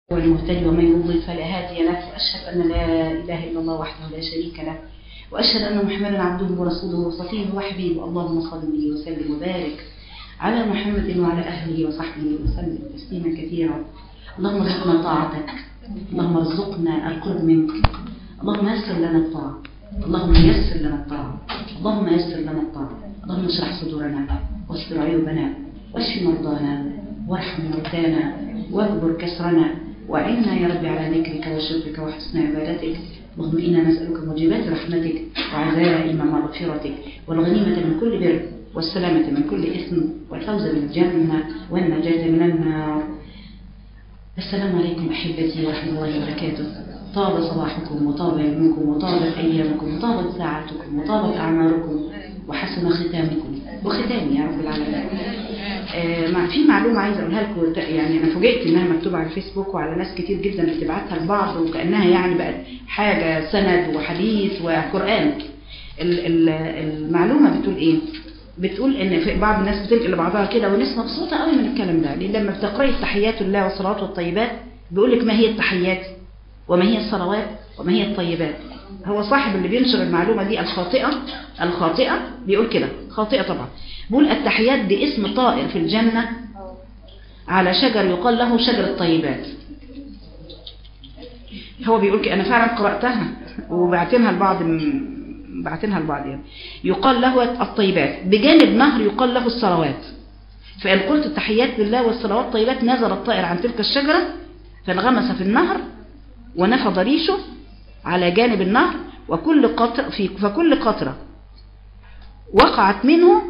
والمهتدي ومن يضلل فلا هادي له واشهد ان لا اله الا الله وحده لا شريك له واشهد ان محمدا عبده ورسوله وصفيه وحبيبه اللهم صل وسلم وبارك على محمد وعلى اهله وصحبه وسلم تسليما كثيرا اللهم ارزقنا طاعتك اللهم ارزقنا القرب منك اللهم يسر لنا الطاعه اللهم يسر لنا الطاعه اللهم يسر لنا الطاعه اللهم اشرح صدورنا واستر عيوبنا واشف مرضانا وارحم موتانا واكبر كسرنا وعنا يا رب على ذكرك وشكرك وحسن عبادتك اللهم انا نسالك موجبات رحمتك وعزائم مغفرتك والغنيمه من كل بر والسلامه من كل اثم والفوز بالجنه والنجاه من النار السلام عليكم احبتي ورحمه الله وبركاته طاب صباحكم وطاب يومكم وطابت ايامكم وطابت ساعاتكم وطابت اعماركم وحسن ختامكم وختامي يا رب العالمين آه مع في معلومه عايزه اقولها لكم يعني انا فوجئت انها مكتوبه على الفيسبوك وعلى ناس كتير جدا بتبعتها لبعض وكانها يعني بقت حاجه سند وحديث وقران ال- ال- المعلومه بتقول ايه بتقول ان في بعض الناس بتنقل لبعضها كده والناس مبسوطه قوي من الكلام ده لان لما بتقراي التحيات الله والصلوات والطيبات بيقول لك ما هي التحيات وما هي الصلوات وما هي الطيبات هو صاحب اللي بينشر المعلومة دي الخاطئة الخاطئة بيقول كده خاطئة طبعا بيقول التحيات دي اسم طائر في الجنة على شجر يقال له شجر الطيبات هو بيقول كده أنا فعلا قرأتها وبعتنها لبعض بعتنها لبعض يعني يقال له الطيبات بجانب نهر يقال له الصلوات فإن قلت التحيات لله والصلوات الطيبات نزل الطائر عن تلك الشجرة فانغمس في النهر ونفض ريشه على جانب النهر وكل قطر في فكل قطرة وقعت منه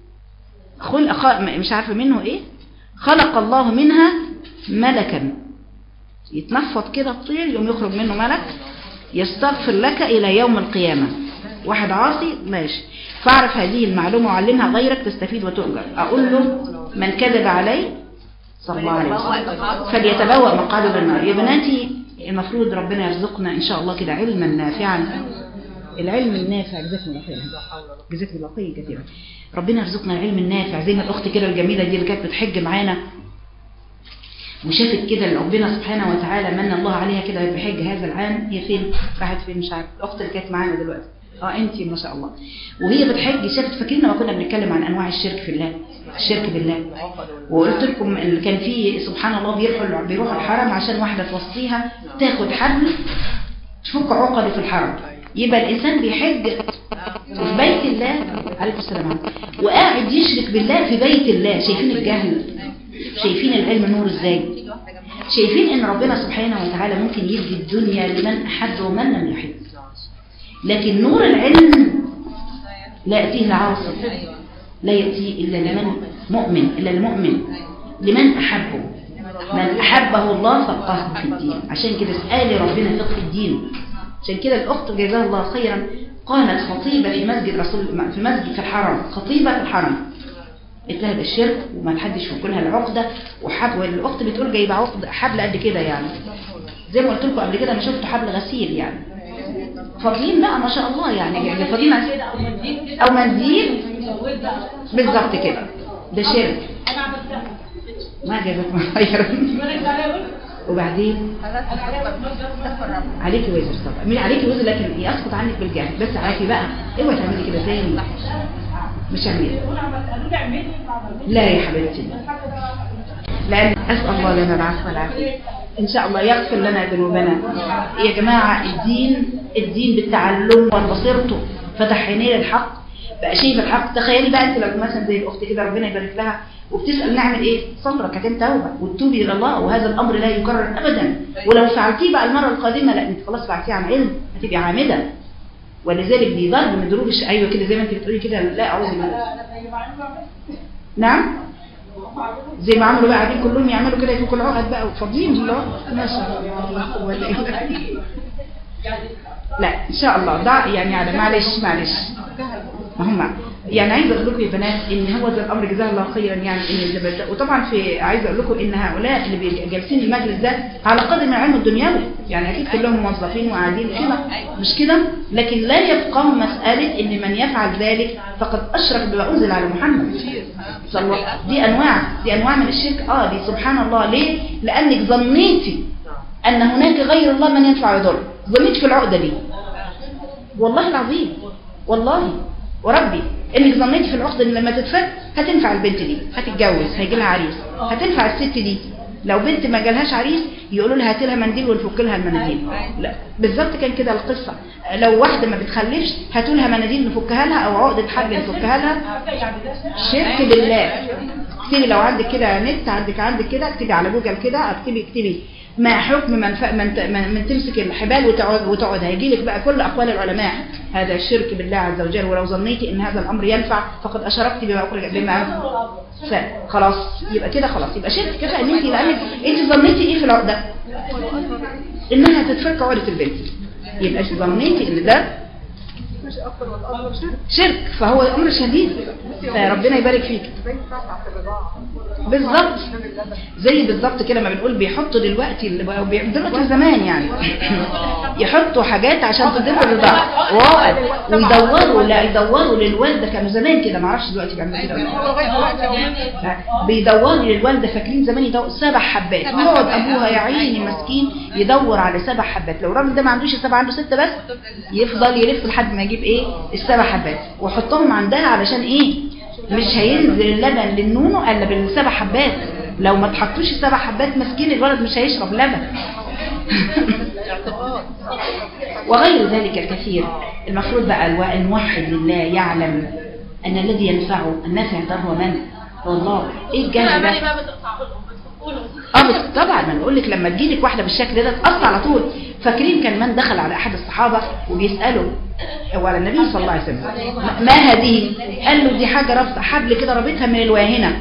خلق مش عارفة منه ايه خلق الله منها ملكا يتنفض كده الطير يوم يخرج منه ملك يستغفر لك إلى يوم القيامة واحد عاصي ماشي فاعرف هذه المعلومة وعلمها غيرك تستفيد وتؤجر أقول له من كذب علي صلى الله عليه وسلم فليتبوأ مقعده بالنار يا بناتي المفروض ربنا يرزقنا ان شاء الله كده علما نافعا العلم النافع جزاكم الله خيرا جزاكم الله خير كثيرا ربنا يرزقنا العلم النافع زي ما الاخت كده الجميله دي اللي كانت بتحج معانا وشافت كده ربنا سبحانه وتعالى من الله عليها كده بحج هذا العام هي فين راحت فين مش عارف الاخت اللي كانت معانا دلوقتي اه انت ما شاء الله وهي بتحج شافت فاكرين ما كنا بنتكلم عن انواع الشرك في الله الشرك بالله وقلت لكم اللي كان في سبحان الله بيروحوا بيروحوا الحرم عشان واحده توصيها تاخد حبل تفك عقده في الحرم يبقى الانسان بيحج في بيت الله عليه السلام وقاعد يشرك بالله في بيت الله شايفين الجهل شايفين العلم نور ازاي شايفين ان ربنا سبحانه وتعالى ممكن يدي الدنيا لمن احب ومن لم يحب لكن نور العلم لا يأتيه العاصي لا يأتيه إلا لمن مؤمن إلا المؤمن لمن أحبه من أحبه الله فقهه في الدين عشان كده اسألي ربنا فقه الدين عشان كده الأخت جزاها الله خيرا قامت خطيبة في مسجد رسول في مسجد في الحرم خطيبة في الحرم اتلهب الشرك وما حدش يفكلها العقدة وحب والأخت بتقول جايبة عقد حبل قد كده يعني زي ما قلت لكم قبل كده أنا شفت حبل غسيل يعني فاضيين بقى ما شاء الله يعني يعني فاضيين او منديل بالظبط كده ده شرك ما جابت ما خير وبعدين عليكي وزر طبعا مين عليكي وزر لكن يسقط عنك بالجهل بس عارفي بقى اوعي تعملي كده تاني مش اعملي لا يا حبيبتي لأن أسأل الله لنا العفو والعافية إن شاء الله يغفر لنا ذنوبنا يا جماعة الدين الدين بالتعلم والبصيرته فتح عينيه للحق بقى شايف الحق تخيلي بقى انت لو مثلا زي الاخت كده ربنا يبارك لها وبتسال نعمل ايه صبر ركعتين توبه وتتوبي الى الله وهذا الامر لا يكرر ابدا ولو فعلتيه بقى المره القادمه لا انت خلاص فعلتيه عن علم هتبقي عامده ولذلك دي ضرب من ضروب الش... ايوه كده زي ما انت بتقولي كده لا اعوذ بالله نعم زي ما عملوا بقى قاعدين كلهم يعملوا كده يفكوا العقد بقى وفاضيين الله ما شاء الله لا ان شاء الله ده يعني على معلش معلش ما هم يعني عايزه اقول لكم يا بنات ان هو ده الامر جزاه الله خيرا يعني ان الزبد وطبعا في عايزه اقول لكم ان هؤلاء اللي جالسين المجلس ده على قدر من العلم الدنيوي يعني اكيد كلهم موظفين وقاعدين كده مش كده لكن لا يبقى مساله ان من يفعل ذلك فقد اشرك بما انزل على محمد صلى الله دي انواع دي انواع من الشرك اه دي سبحان الله ليه لانك ظنيتي ان هناك غير الله من ينفع ويضر ظنيت في العقده دي والله العظيم والله وربي انك ظنيتي في العقده ان لما تتفك هتنفع البنت دي هتتجوز هيجي لها عريس هتنفع الست دي لو بنت ما جالهاش عريس يقولوا لها هاتي لها منديل ونفك لها المناديل لا بالظبط كان كده القصه لو واحده ما بتخلفش هاتوا لها مناديل نفكها لها او عقده حبل نفكها لها شرك بالله اكتبي لو عندك كده نت عندك عندك كده اكتبي على جوجل كده اكتبي اكتبي ما حكم من, ف... من, ت... من, من تمسك الحبال وتقعد وتقعد هيجي لك بقى كل اقوال العلماء هذا الشرك بالله عز وجل ولو ظنيتي ان هذا الامر ينفع فقد اشركت بما اخرج بما خلاص يبقى كده خلاص يبقى شرك كده ان انت لانك انت ظنيتي ايه في العقده انها تتفك عقده البنت يبقى ظنيتي ان ده شرك فهو امر شديد فربنا يبارك فيك بالظبط زي بالظبط كده ما بنقول بيحطوا دلوقتي دلوقتي زمان يعني يحطوا حاجات عشان تدل الرضاعه واقف ويدوروا لا يدوروا للوالده كانوا زمان كده ما اعرفش دلوقتي بيعملوا كده بيدوروا للوالده فاكرين زمان يدوروا سبع حبات يقعد ابوها يا عيني مسكين يدور على سبع حبات لو الراجل ده ما عندوش سبع عنده ستة بس يفضل يلف لحد ما يجيب ايه السبع حبات ويحطهم عندها علشان ايه مش هينزل اللبن للنونو الا بالسبع حبات لو ما تحطوش السبع حبات مسكين الولد مش هيشرب لبن وغير ذلك الكثير المفروض بقى ان نوحد لله يعلم ان الذي ينفعه النافع ده هو من هو الله ايه الجهل ده اه طبعا ما نقول لك لما تجيلك واحده بالشكل ده تقص على طول فاكرين كان من دخل على احد الصحابه وبيساله هو على النبي صلى الله عليه وسلم ما هذه قال له دي حاجه ربط حبل كده رابطها من الواهنه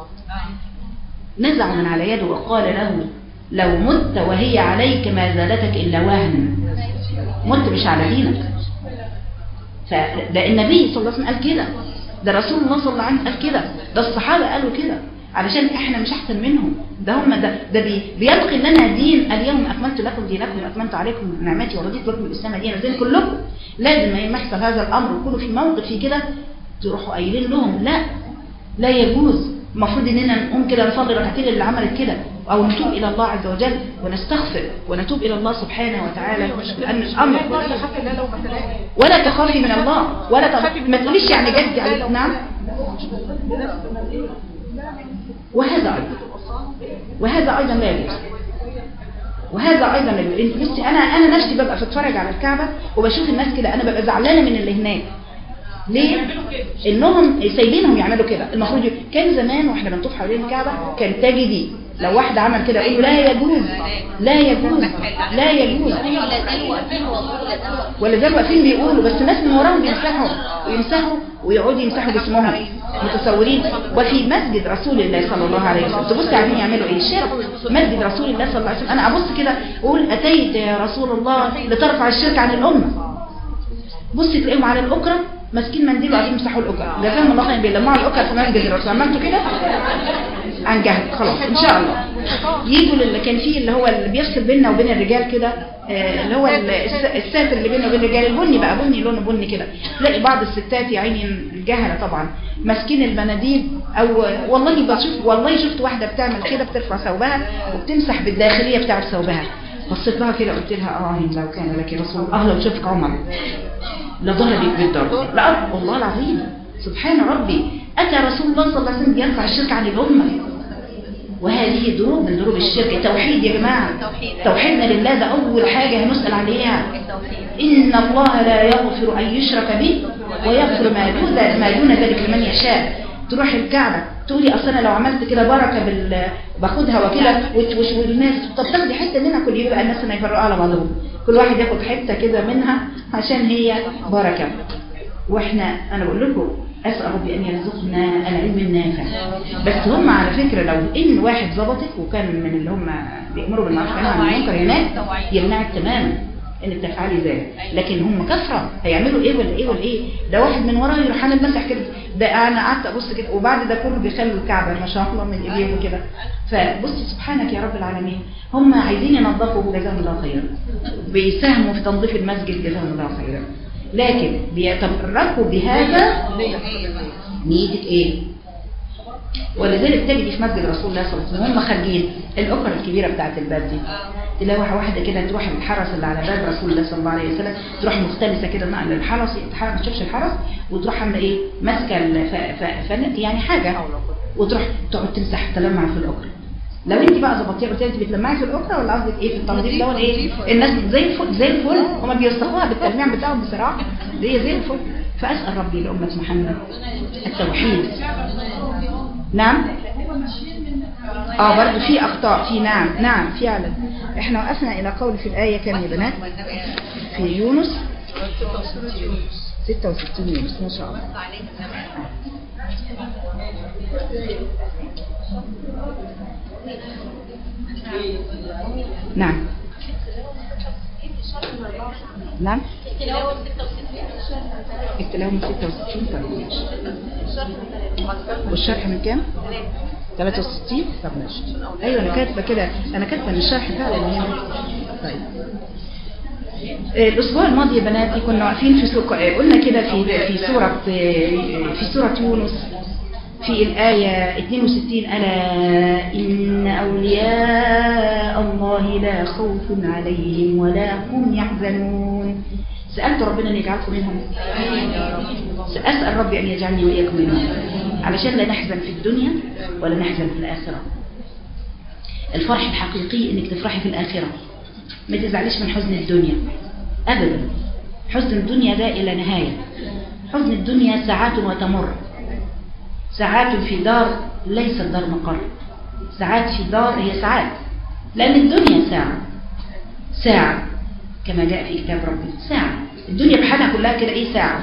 نزع من على يده وقال له لو مت وهي عليك ما زادتك الا وهن مت مش على دينك فده النبي صلى الله عليه وسلم قال كده ده رسول الله صلى الله عليه وسلم قال كده ده الصحابه قالوا كده علشان احنا مش احسن منهم ده هم ده ده بي بيلقي لنا دين اليوم اكملت لكم دينكم واكملت عليكم نعمتي ورضيت لكم الاسلام دينا زي كلكم لازم ما يحصل هذا الامر ويكونوا في موقف في كده تروحوا قايلين لهم لا لا يجوز المفروض اننا نقوم كده نصلي ركعتين اللي عملت كده او نتوب الى الله عز وجل ونستغفر ونتوب الى الله سبحانه وتعالى لان الامر ولا تخافي من الله ولا تخافي ما تقوليش يعني جدي على نعم وهذا أيضا وهذا أيضا لا يجوز وهذا أيضا لا يجوز انت بصي أنا أنا نفسي ببقى بتفرج على الكعبة وبشوف الناس كده أنا ببقى زعلانة من اللي هناك ليه؟ انهم سايبينهم يعملوا كده المفروض ي... كان زمان واحنا بنطوف حوالين الكعبه كان تجدي لو واحد عمل كده يقول لا يجوز لا يجوز لا يجوز ولا زالوا واقفين بيقولوا بس الناس من وراهم بيمسحوا ويمسحوا ويقعدوا يمسحوا جسمهم متصورين وفي مسجد رسول الله صلى الله عليه وسلم تبص عايزين يعملوا ايه شرك مسجد رسول الله صلى الله عليه وسلم انا ابص كده اقول اتيت يا رسول الله لترفع الشرك عن الامه بص تلاقيهم على الاكره ماسكين منديل وقاعدين يمسحوا الاكره جزاهم الله خير بيلمعوا الاكره في مسجد الرسول عملتوا كده عن جهل خلاص ان شاء الله يجوا اللي كان فيه اللي هو اللي بيفصل بيننا وبين الرجال كده آه اللي هو الساتر اللي بيننا وبين الرجال البني بقى بني لونه بني كده تلاقي بعض الستات يا عيني الجهله طبعا ماسكين المناديل او والله بشوف والله شفت واحده بتعمل كده بترفع ثوبها وبتمسح بالداخليه بتاعت ثوبها بصيت لها كده قلت لها اه لو كان لك رسول اه لو شفك عمر لضربك بالضرب لا والله العظيم سبحان ربي أتى رسول الله صلى الله عليه وسلم يرفع الشرك عن الأمة وهذه دروب من دروب الشرك توحيد يا جماعة توحيدنا لله ده أول حاجة هنسأل عليها إن الله لا يغفر أن يشرك به ويغفر ما دون ما دون ذلك لمن يشاء تروح الكعبة تقولي أصل أنا لو عملت كده بركة بال... باخدها وكده والناس طب تاخدي حتة منها كل يبقى الناس هيفرقوا على بعضهم كل واحد ياخد حتة كده منها عشان هي بركة واحنا أنا بقول لكم أسأل ربي أن يرزقنا العلم النافع بس هم على فكرة لو إن واحد ظبطك وكان من اللي هم بيأمروا بالمعروف وينهوا عن المنكر هناك يمنعك تماما انك تفعلي ذلك لكن هم كفره هيعملوا ايه ولا ايه ولا ايه ده واحد من وراه يروح انا مسح كده ده انا قعدت ابص كده وبعد ده كله بيخلوا الكعبه ما شاء الله من ايديهم كده فبصي سبحانك يا رب العالمين هم عايزين ينظفوا جزاهم الله خيرا بيساهموا في تنظيف المسجد جزاهم الله خيرا لكن بيتبركوا بهذا نيتك ايه ولذلك تجدي في مسجد رسول الله صلى الله عليه وسلم هم خارجين الاكره الكبيره بتاعت الباب دي تلاقي واحدة كده تروح الحرس اللي على باب رسول الله صلى الله عليه وسلم تروح مختلسة كده نقل الحرس الحرس ما تشوفش الحرس وتروح عاملة ايه ماسكة ال- ف- ف- ف- يعني حاجة وتروح تقعد تمسح تلمع في الأكل لو انت بقى ظبطتيها قلت لها انت بتلمعي في الاكره ولا قصدك ايه في التنظيف ده ولا ايه الناس زي الفل زي الفل هما بيوصفوها بالتلميع بتاعهم بصراحه هي زي الفل فاسال ربي لامه محمد التوحيد نعم اه برضو في اخطاء في نعم نعم فعلا احنا وقفنا الى قول في الايه كام يا بنات في يونس 66 يونس ما شاء الله نعم نعم التلاوة من 66 طيب ماشي والشرح من كام؟ 63 طب ماشي ايوه انا كاتبه كده انا كاتبه ان الشرح فعلا هنا طيب آه، الاسبوع الماضي يا بناتي كنا واقفين في سوق آه، قلنا كده في في سوره آه، في سوره يونس في الآية 62 ألا إن أولياء الله لا خوف عليهم ولا هم يحزنون سألت ربنا أن يجعلكم منهم سأسأل ربي أن يجعلني وإياكم منهم علشان لا نحزن في الدنيا ولا نحزن في الآخرة الفرح الحقيقي أنك تفرحي في الآخرة ما تزعليش من حزن الدنيا أبدا حزن الدنيا ده إلى نهاية حزن الدنيا ساعات وتمر ساعات في دار ليست دار مقر ساعات في دار هي ساعات لأن الدنيا ساعة ساعة كما جاء في كتاب ربي ساعة الدنيا بحالها كلها كده ايه ساعة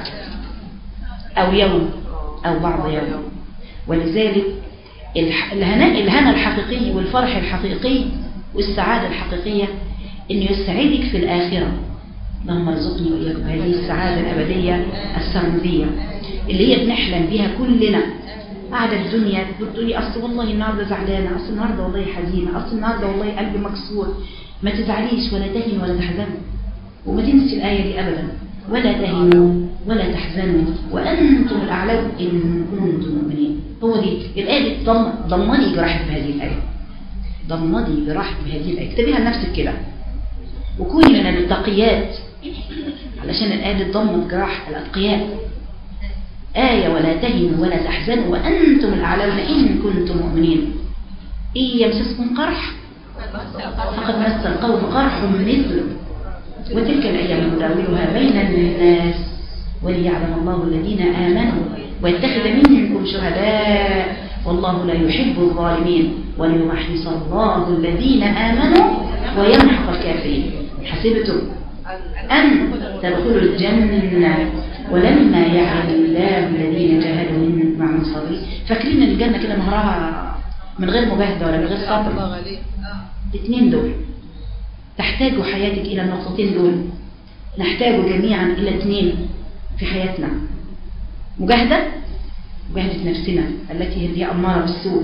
أو يوم أو بعض يوم ولذلك الح- الهناء الهنا الحقيقي والفرح الحقيقي والسعادة الحقيقية إنه يسعدك في الآخرة اللهم ارزقني وإياكم هذه السعادة الأبدية السرمدية اللي هي بنحلم بها كلنا قاعدة الدنيا بتقول لي أصل والله النهاردة زعلانة أصل النهاردة والله حزينة أصل النهاردة والله قلبي مكسور ما تزعليش ولا تهني ولا تحزني وما تنسي الآية دي أبدا ولا تهنوا ولا تحزنوا وأنتم الأعلون إن كنتم مؤمنين هو دي الآية دي ضم ضمني جراحك بهذه الآية ضمني جراحك بهذه الآية اكتبيها لنفسك كده وكوني من التقيات علشان الآية دي ضمت جراح الأتقياء آية ولا تهنوا ولا تحزنوا وأنتم الأعلون إن كنتم مؤمنين إن يمسسكم قرح فقد مس القوم قرح مثله وتلك الأيام نداولها بين الناس وليعلم الله الذين آمنوا ويتخذ منكم شهداء والله لا يحب الظالمين وليمحص الله الذين آمنوا ويمحق الكافرين حسبتم أن تدخلوا الجنة ولما يعلم الله الذين جاهدوا منكم مع الصابرين فاكرين ان الجنة كده مهرها من غير مجاهدة ولا من غير صبر الاثنين دول تحتاج حياتك إلى النقطتين دول نحتاج جميعا إلى اثنين في حياتنا مجاهدة مجاهدة نفسنا التي هي أمارة بالسوء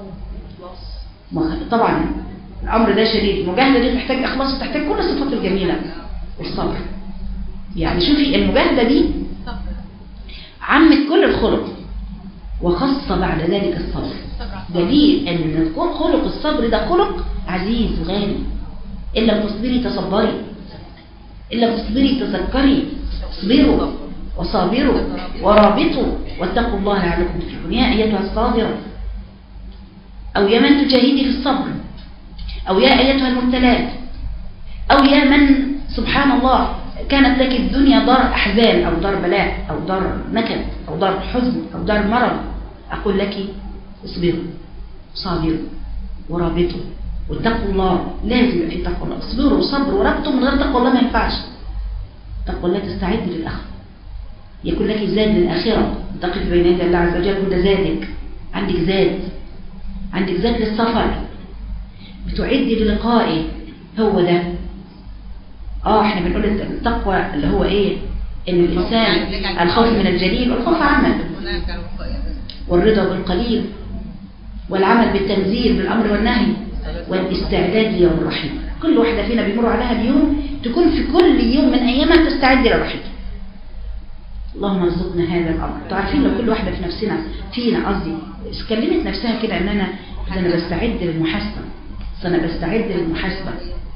مخ- طبعا الأمر ده شديد المجاهدة دي تحتاج إخلاص وتحتاج كل الصفات الجميلة والصبر يعني شوفي المجاهدة دي عمت كل الخلق وخص بعد ذلك الصبر دليل ان خلق الصبر ده خلق عزيز وغالي ان لم تصبري تصبري ان لم تصبري تذكري اصبروا وصابروا ورابطوا واتقوا الله لعلكم تفلحون يا ايتها الصابره او يا من تجاهدي في الصبر او يا ايتها المبتلات او يا من سبحان الله كانت لك الدنيا دار احزان او دار بلاء او دار نكد او دار حزن او دار مرض اقول لك اصبروا صابروا ورابطوا واتقوا الله لازم يبقى في تقوى الله اصبروا وصبروا ورابطوا من غير تقوى الله ما ينفعش تقوى الله تستعد للاخره يكون لك زاد للاخره تقف بين يدي الله عز وجل وده زادك عندك زاد عندك زاد للسفر بتعدي للقائه هو ده اه احنا بنقول التقوى اللي هو ايه ان الانسان الخوف من الجليل والخوف عمل والرضا بالقليل والعمل بالتنزيل بالامر والنهي والاستعداد ليوم الرحيل كل واحدة فينا بيمر عليها اليوم تكون في كل يوم من ايامها تستعد للرحيل اللهم ارزقنا هذا الامر انتوا عارفين لو كل واحدة في نفسنا فينا قصدي كلمت نفسها كده ان انا ده انا بستعد للمحاسبة أصل انا بستعد للمحاسبة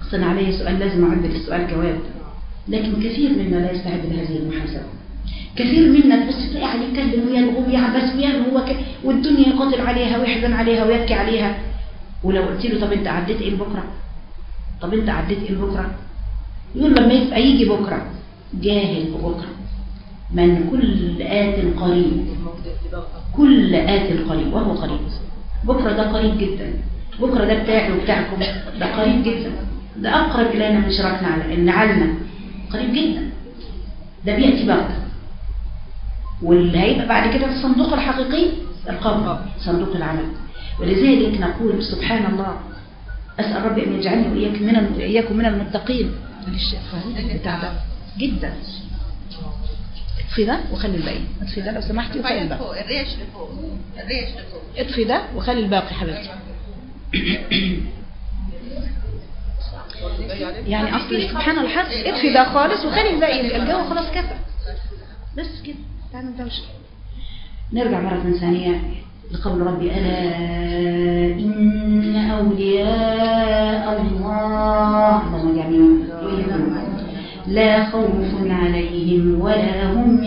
أصلا علي سؤال لازم أعد للسؤال جواب لكن كثير منا لا يستعد لهذه المحاسبة كثير منا تبص تلاقي عليه يتكلم ويلغو ويعبس ويعمل هو ك... والدنيا يقاتل عليها ويحزن عليها ويبكي عليها ولو قلت له طب انت عديت ايه بكره طب انت عديت ايه بكره يقول لما يبقى يجي بكره جاهل بكره من كل آت قريب كل آت قريب وهو قريب بكره ده قريب جدا بكره ده بتاعي وبتاعكم ده قريب جدا ده أقرب إلينا من شركنا على نعلنا قريب جدا ده بيأتي بغتة واللي هيبقى بعد كده الصندوق الحقيقي القبر صندوق العمل ولذلك نقول سبحان الله أسأل ربي أن يجعلني وإياك من وإياكم من المتقين بتاع ده جدا اطفي ده وخلي الباقي اطفي ده لو سمحتي وخلي الباقي الريش لفوق الريش لفوق اطفي ده وخلي الباقي حبيبتي يعني اصل سبحان الله اطفي ده خالص وخلي الباقي الجو خلاص كفى بس كده تعمل دوشه نرجع مرة ثانية لقول ربي ألا إن أولياء الله اللهم اجعلنا لا خوف عليهم ولا هم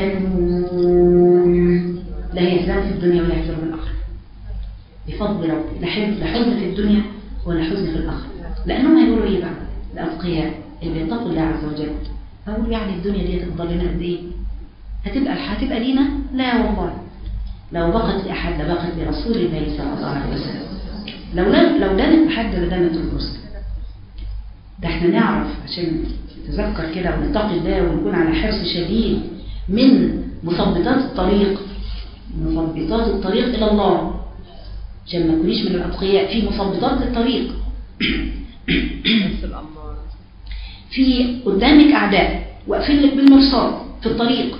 يحزنون لا يحزنون في الدنيا ولا يحزنون في الآخرة بفضل ربي لا حزن لا حزن في الدنيا ولا حزن في الآخرة لأنهم هيقولوا إيه بقى الأتقياء اللي يتقوا الله عز وجل أقول يعني الدنيا دي هتفضل لنا قد إيه هتبقى هتبقى لينا لا والله لو بقت لأحد بقت لرسول الله صلى الله عليه وسلم لو لم لو دانت أحد لدانت الرسل ده احنا نعرف عشان نتذكر كده ونتقي الله ونكون على حرص شديد من مثبطات الطريق مثبطات الطريق إلى الله عشان ما تكونيش من الأتقياء في مثبطات للطريق في قدامك أعداء واقفين لك بالمرصاد في الطريق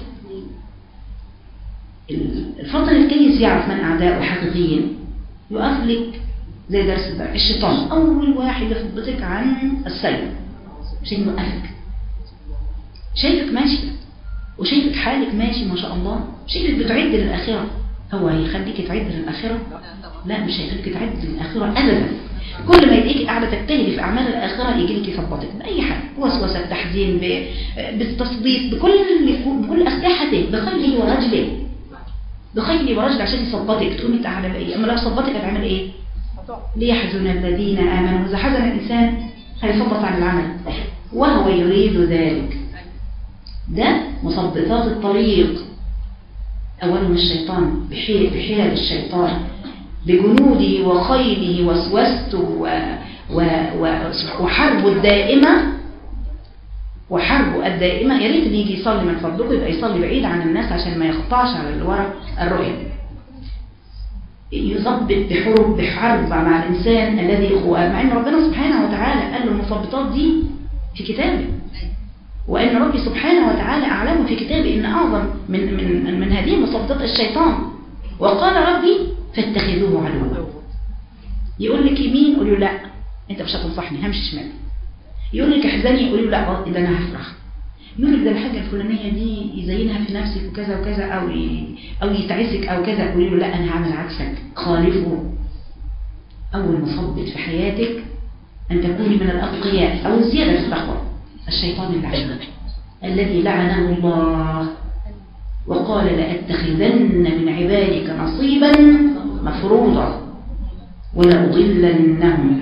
الفطن الكيس يعرف من أعداء الحقيقيين يقف لك زي درس الدرس الشيطان أول واحد يخبطك عن السير عشان يوقفك شايفك ماشي وشايفك حالك ماشي ما شاء الله شايفك بتعد للآخرة هو هيخليك تعد للآخرة لا مش هيخليك تعد للآخرة أبدا كل ما يلاقيك قاعدة تجتهدي في أعمال الآخرة يجي لك يثبطك بأي حاجة وسوسة تحزين بالتصديق بكل بكل أسلحته بخيله ورجله بخيله ورجله عشان يثبطك تقومي تعالى بإيه أما لو ثبطك هتعمل إيه ليحزن الذين آمنوا إذا حزن الإنسان هيثبط عن العمل وهو يريد ذلك ده مثبطات الطريق أولهم الشيطان بحيل بحيل الشيطان بجنوده وخيله وسوسته و... و... و... وحربه الدائمة وحربه الدائمة يا ريت اللي يجي يصلي من فضلكم يبقى يصلي بعيد عن الناس عشان ما يقطعش على اللي ورا الرؤية يثبت بحرب بحرب مع الإنسان الذي هو مع أن ربنا سبحانه وتعالى قال له المثبطات دي في كتابه وأن ربي سبحانه وتعالى أعلمه في كتابه إن أعظم من, من, من هذه المثبطات الشيطان وقال ربي فاتخذوه عدوا يقول لك يمين قولوا لا انت مش هتنصحني همشي شمال يقول لك احزني قولوا لا اذا انا هفرح يقول لك ده الحاجه الفلانيه دي يزينها في نفسك وكذا وكذا او او يتعسك او كذا قولي له لا انا هعمل عكسك خالفه اول مثبط في حياتك ان تكوني من الاتقياء او الزياده في التقوى الشيطان اللعين الذي لعنه الله وقال لأتخذن من عبادك نصيبا مفروضا ولأضلنهم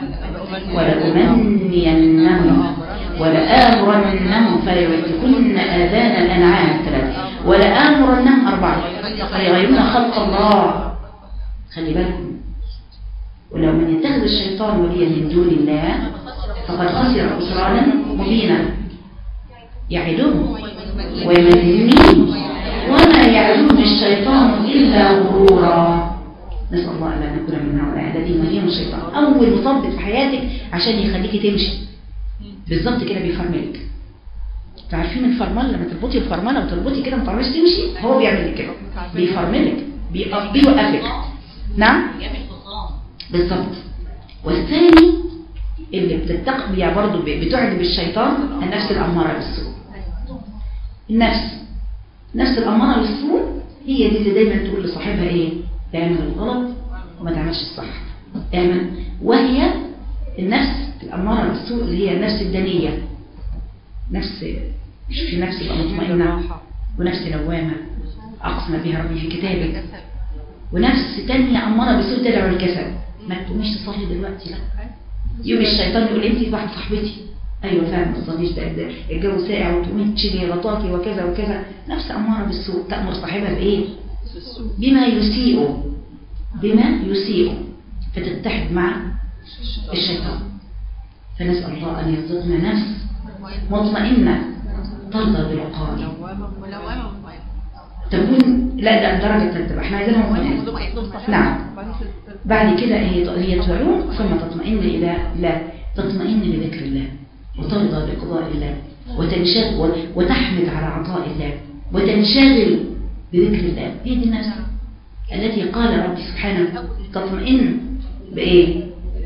ولأمنينهم ولآمرنهم فليبتكن آذان الأنعام ثلاثة ولآمرنهم أربعة فيغيرون خلق الله خلي بالكم ولو من يتخذ الشيطان وليا من دون الله فقد خسر خسرانا مبينا يعدهم ويمنيهم وما يعدون الشيطان إلا غرورا نسأل الله ألا نكون من هؤلاء الذين يهيم الشيطان أول مثبت في حياتك عشان يخليكي تمشي بالظبط كده بيفرملك تعرفين الفرمل لما تربطي الفرمله وتربطي كده ما تعرفيش تمشي هو بيعمل لك كده بيفرملك بيوقفك نعم بالظبط والثاني اللي بتتقي برضه بتعجب الشيطان النفس الأمارة بالسوء النفس نفس الأمارة بالسوء هي دي اللي دايما تقول لصاحبها ايه اعمل الغلط وما تعملش الصح اعمل وهي النفس الأمارة بالسوء اللي هي النفس الدنية نفس في نفس تبقى مطمئنة ونفس لوامة أقسم بها ربي في كتابك ونفس تانية أمارة بالسوء تدعو الكسل ما تقوميش تصلي دلوقتي لا يوم الشيطان يقول انت واحد صاحبتي ايوه فاهم ما تصليش ده ده الجو ساقع وتقومي تشيلي غطاكي وكذا وكذا نفس اماره بالسوء تامر صاحبها بايه بما يسيء بما يسيء فتتحد مع الشيطان فنسال الله ان يرزقنا نفس مطمئنه ترضى بلقائه ملومة تكون لا ده درجه ثالثه احنا عايزينها مطمئنه نعم بعد كده هي هي تعلوم ثم تطمئن إلى لا تطمئن بذكر الله وترضى بقضاء الله وتنشغل وتحمد على عطاء الله وتنشغل بذكر الله هي دي النفس التي قال ربي سبحانه تطمئن بإيه؟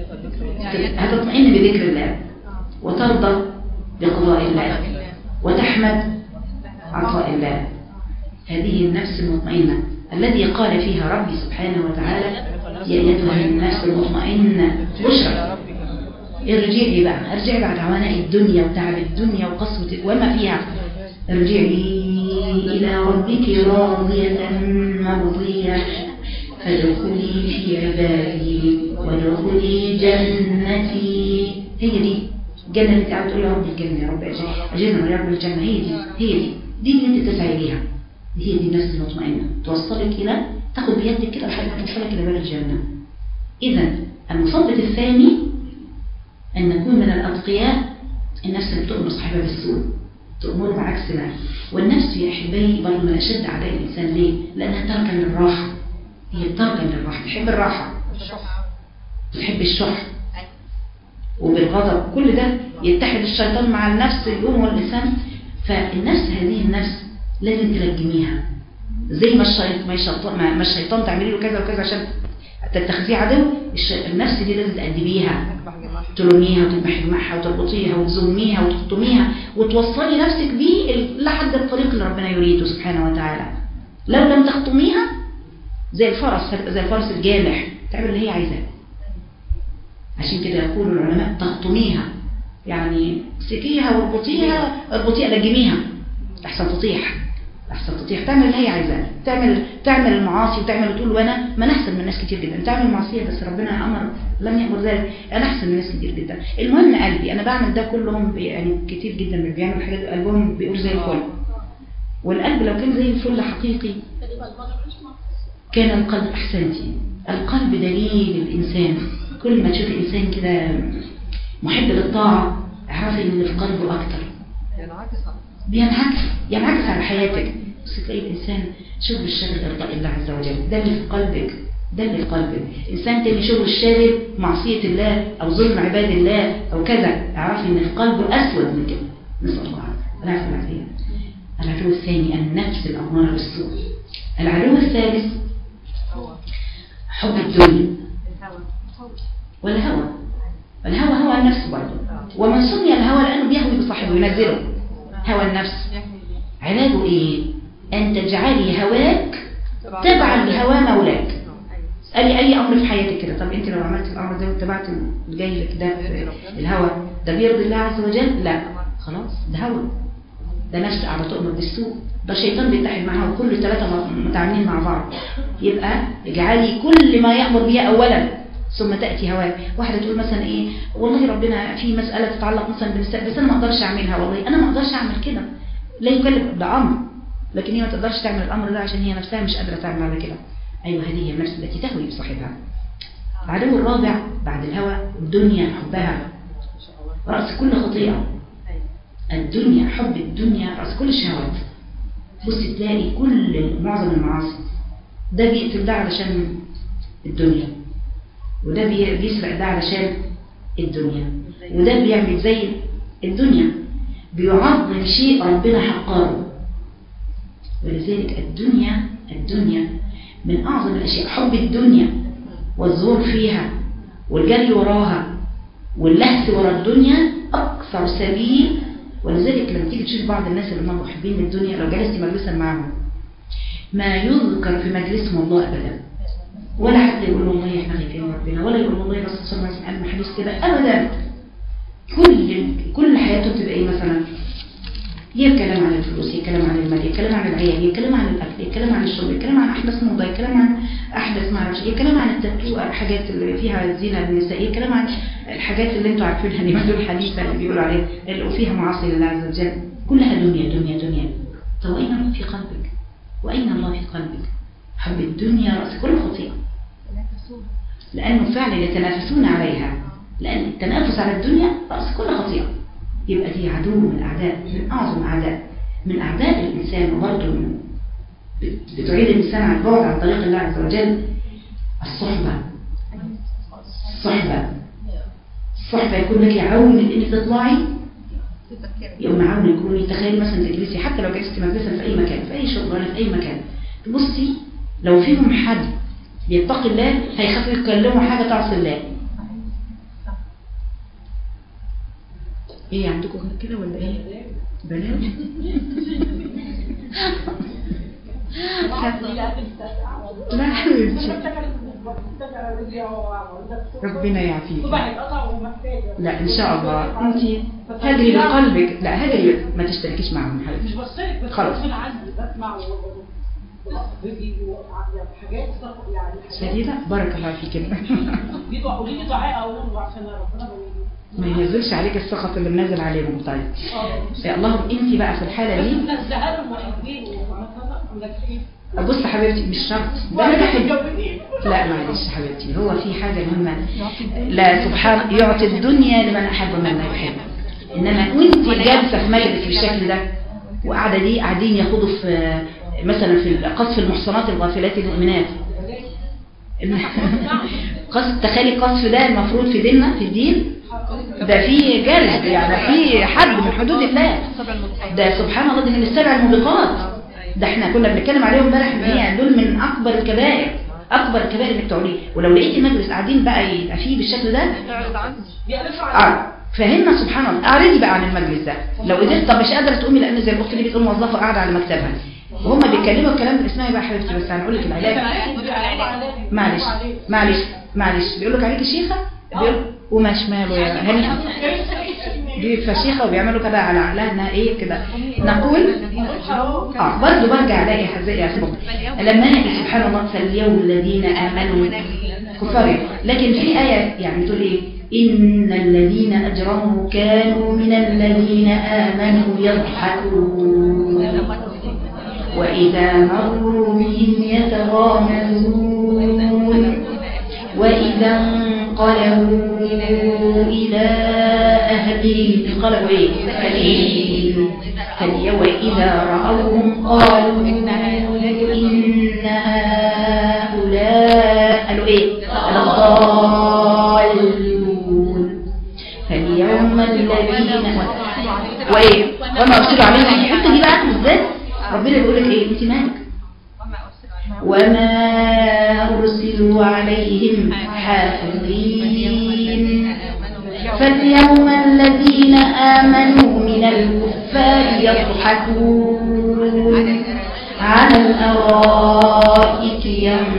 هتطمئن بذكر الله وترضى بقضاء الله وتحمد عطاء الله هذه النفس المطمئنة الذي قال فيها ربي سبحانه وتعالى يا أيتها النفس المطمئنة بشرى ارجعي بقى ارجعي بعد عناء الدنيا وتعب الدنيا وقسوة وما فيها ارجعي إلى ربك راضية مرضية فادخلي في عبادي وادخلي جنتي هي دي الجنة اللي قاعد تقول يا رب الجنة يا رب أجلنا يا رب الجنة هي دي هي دي دي اللي انت تسعي ليها هي دي النفس المطمئنة توصلك إلى تاخد بيدك كده لحد ما توصلك إلى باب الجنة إذا المصدق الثاني أن نكون من الأتقياء النفس اللي بتؤمر صاحبها بالسوء تأمر بعكس ما والنفس يا أحبائي برضه من أشد أعداء الإنسان ليه؟ لأنها تركن للراحة هي تركن للراحة تحب الراحة تحب الشح وبالغضب كل ده يتحد الشيطان مع النفس اليوم واللسان فالنفس هذه النفس لازم تلجميها زي ما الشيطان ما الشيطان, ما الشيطان تعملي له كذا وكذا عشان تتخذيه عدو النفس دي لازم تأدبيها تلوميها وتذبحي معها وتربطيها وتزميها وتخطميها وتوصلي نفسك بيه لحد الطريق اللي ربنا يريده سبحانه وتعالى لو لم تخطميها زي الفرس زي الفرس الجامح تعمل اللي هي عايزاه عشان كده يقول العلماء تخطميها يعني امسكيها واربطيها اربطيها لجميها احسن تطيح احسن تطيح تعمل اللي هي عايزاه تعمل تعمل المعاصي وتعمل وتقول وانا ما انا احسن من ناس كتير جدا تعمل معصيه بس ربنا امر لم يامر ذلك انا احسن من ناس كتير جدا المهم قلبي انا بعمل ده كلهم يعني كتير جدا من بيعملوا حاجات قلبهم بيقول زي الفل والقلب لو كان زي الفل حقيقي كان القلب احسنتي القلب دليل الانسان كل ما تشوف انسان كده محب للطاعه اعرفي ان في قلبه اكتر بينعكس ينعكس على حياتك بس تلاقي الإنسان شغل الشاغل إرضاء الله عز وجل ده اللي في قلبك ده اللي في قلبك إنسان تاني شغل الشاغل معصية الله أو ظلم عباد الله أو كذا اعرفي إن في قلبه أسود من كده نسأل الله العافية العافية العدو الثاني النفس الأمارة بالسوء العدو الثالث حب الدنيا والهوى الهوى هو النفس برضه ومن سمي الهوى لأنه بيهوي بصاحبه ينزله هوى النفس علاجه ايه ان تجعلي هواك تبعا لهوى مولاك قالي اي امر في حياتك كده طب انت لو عملت الامر ده واتبعت الجاي لك ده الهوى ده بيرضي الله عز وجل لا خلاص ده هوى ده نفس قاعده تؤمر بالسوء ده الشيطان بيتحد معاها وكل الثلاثه متعاملين مع بعض يبقى اجعلي كل ما يامر به اولا ثم تأتي هواك واحدة تقول مثلا ايه والله ربنا في مسألة تتعلق مثلا بالنساء بس انا ما اقدرش اعملها والله انا ما اقدرش اعمل كده لا يكلف ده امر لكن هي ما تقدرش تعمل الامر ده عشان هي نفسها مش قادرة تعمل على كده ايوه هذه هي النفس التي تهوي بصاحبها العدو الرابع بعد الهوى الدنيا حبها رأس كل خطيئة الدنيا حب الدنيا رأس كل الشهوات بص تلاقي كل معظم المعاصي ده بيقتل ده علشان الدنيا وده بيسرق ده علشان الدنيا وده بيعمل زي الدنيا بيعظم شيء ربنا حقاره ولذلك الدنيا الدنيا من أعظم الأشياء حب الدنيا والزور فيها والجري وراها واللهث ورا الدنيا أكثر سبيل ولذلك لما تيجي تشوف بعض الناس اللي هم محبين الدنيا لو جلست مجلسا معهم ما يذكر في مجلسهم الله أبدا ولا حد يقول له والله احنا خايفين من ربنا ولا يقول والله الرسول صلى الله عليه وسلم قال حديث كده ابدا كل كل حياته بتبقى ايه مثلا هي الكلام عن الفلوس هي الكلام عن المال هي الكلام عن العيال هي الكلام عن الاكل هي الكلام عن الشرب هي الكلام عن احداث موضه هي الكلام عن احداث ما اعرفش هي الكلام عن التاتو الحاجات اللي فيها زينه للنساء هي الكلام عن الحاجات اللي انتوا عارفينها اليومين دول الحديثه اللي بيقولوا عليها اللي فيها معاصي لله عز وجل كلها دنيا دنيا دنيا طب واين الله في قلبك واين الله في قلبك حب الدنيا راس كل خطيئه لانه فعلا يتنافسون عليها لان التنافس على الدنيا راس كل خطيئه يبقى دي عدو من الاعداء من اعظم اعداء من اعداء الانسان وبرضه من بتعيد الانسان عن البعد عن طريق الله عز وجل الصحبه الصحبه الصحبه يكون لك عون انك تطلعي يوم عون يكون تخيل مثلا تجلسي حتى لو جلستي مجلسا في اي مكان في اي شغلانه في اي مكان تبصي لو فيهم حد بيتقي الله هيخافوا يتكلموا حاجه تعصي الله ايه عندكم غير كده ولا ايه بنات لا حبيبتي ربنا يعافيك لا ان شاء الله انت هجري بقلبك لا هجري ما تشتركيش معهم حبيبتي خلاص شديدة بارك الله فيك قولي لي دعاء اقوله عشان ربنا ما ينزلش عليك السخط اللي منزل عليهم طيب يا اللهم انت بقى في الحالة دي منزلها لهم محبين ومنجحين بص حبيبتي مش شرط ده انا بحب لا معلش حبيبتي هو في حاجة مهمة لا سبحان يعطي الدنيا لمن أحب من لا يحب إنما وانت جالسة في مجلس بالشكل ده وقاعدة دي قاعدين ياخدوا في مثلا في قصف المحصنات الغافلات المؤمنات قصف تخيلي القصف ده المفروض في ديننا في الدين ده في جلد يعني في حد من حدود الله ده سبحان الله دي من السبع الموبقات ده احنا كنا بنتكلم عليهم امبارح ان هي دول من اكبر الكبائر اكبر الكبائر انك تعوليه ولو لقيتي مجلس قاعدين بقى يبقى فيه بالشكل ده اه فهمنا سبحان الله اعرضي بقى عن المجلس ده لو قدرت طب مش قادره تقومي لان زي الاخت اللي بتقول موظفه قاعده على مكتبها وهم بيتكلموا الكلام ده اسمعي بقى يا حبيبتي بس هنقول لك العلاج معلش معلش معلش بيقول لك عليك شيخه بيقول وما شماله يا هني دي فشيخه وبيعملوا كده على عقلها انها ايه كده نقول اه برضه برجع الاقي حزاء يا سبب لما نجي سبحان الله فاليوم الذين امنوا كفار لكن في ايه يعني تقول ايه ان الذين اجرموا كانوا من الذين امنوا يضحكون واذا مروا بهم يتغامزون واذا انقلبوا إلى أهلهم انقلبوا إيه؟ فليل فاليوم إذا رأوهم قالوا إن هؤلاء قالوا إيه؟ الضالون فاليوم الذين وإيه؟ وما أرسلوا عليهم الحتة دي بقى بالذات ربنا بيقول لك إيه؟ أنت مالك؟ وما أرسلوا عليهم حافظين فاليوم الذين آمنوا من الكفار يضحكون على الأرائك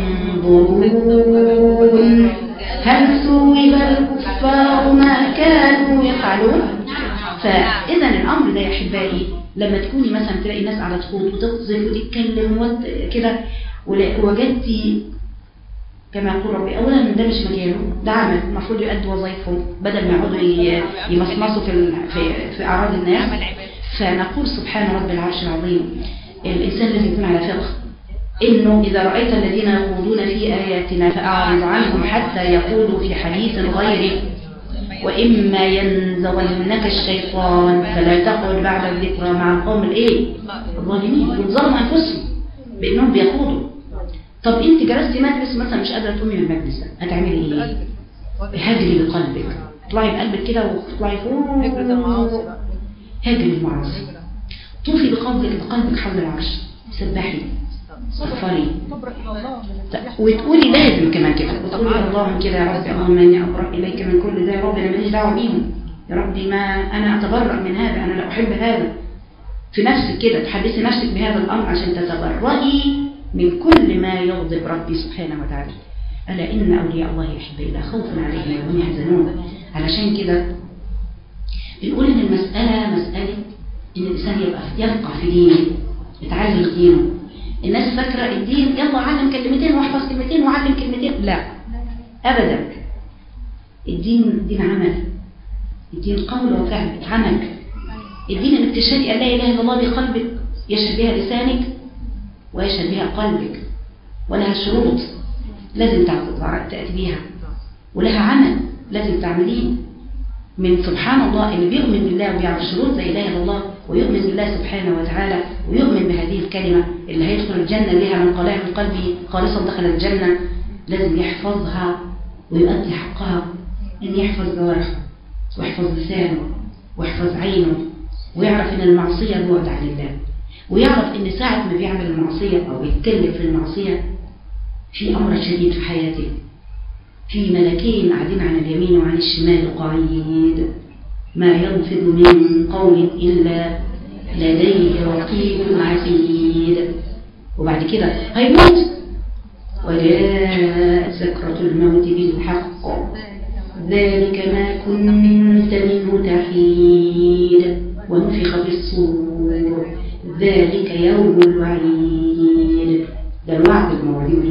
ينظرون هل ثوب الكفار ما كانوا يفعلون فإذا الأمر ده يا أحبائي لما تكوني مثلا تلاقي ناس على تخوض وتقذف وتتكلم كده وجدتي كما يقول ربي اولا ده مش مكانه ده عمل المفروض يؤدي وظائفه بدل ما يقعدوا يمصمصوا في في في اعراض الناس فنقول سبحان رب العرش العظيم الانسان لازم يكون على فقه انه اذا رايت الذين يخوضون في اياتنا فاعرض عنهم حتى يقولوا في حديث غيره واما ينزغنك الشيطان فلا تقعد بعد الذكرى مع القوم الايه الظالمين بيظلموا انفسهم بانهم بيخوضوا طب انت جلستي مجلس مثلا مش قادره تقومي من المجلس ده هتعملي ايه هجري بقلبك اطلعي بقلبك كده واطلعي فوق هجري المعاصي طوفي بقلبك بقلبك حول العرش سبحي صفري وتقولي لازم كمان كده وتقولي اللهم كده يا رب اللهم اني ابرأ اليك من كل ده يا رب انا ماليش دعوه بيهم يا ربي ما انا اتبرأ من هذا انا لا احب هذا في نفسك كده تحدثي نفسك بهذا الامر عشان تتبرئي من كل ما يغضب ربي سبحانه وتعالى ألا إن أولياء الله يحب لا خوف عليهم وهم يحزنون علشان كده بنقول إن المسألة مسألة إن الإنسان يبقى يفقه في دينه يتعلم دينه الناس فاكرة الدين يلا علم كلمتين واحفظ كلمتين وعلم كلمتين لا أبدا الدين دين عمل الدين قول وفعل عمل الدين انك تشهد ان لا اله الا الله بقلبك يشهد بها لسانك ويشهد بها قلبك ولها شروط لازم تأتي بيها ولها عمل لازم تعمليه من سبحان الله اللي بيؤمن بالله وبيعرف شروط لا اله الا الله ويؤمن بالله سبحانه وتعالى ويؤمن بهذه الكلمة اللي هيدخل الجنة بها من قالها من قلبه خالصا دخل الجنة لازم يحفظها ويؤدي حقها ان يحفظ جوارحه ويحفظ لسانه ويحفظ عينه ويعرف ان المعصية بعد عن الله ويعرف ان ساعة ما بيعمل المعصية او بيتكلم في المعصية في امر شديد في حياته في ملكين قاعدين عن اليمين وعن الشمال قعيد ما يلفظ من قول إلا لديه رقيب عتيد وبعد كده هيموت وجاءت سكرة الموت بالحق ذلك ما كنت منه تحيد ونفخ في الصور ذلك يوم الوعيد ده الوعد الموعود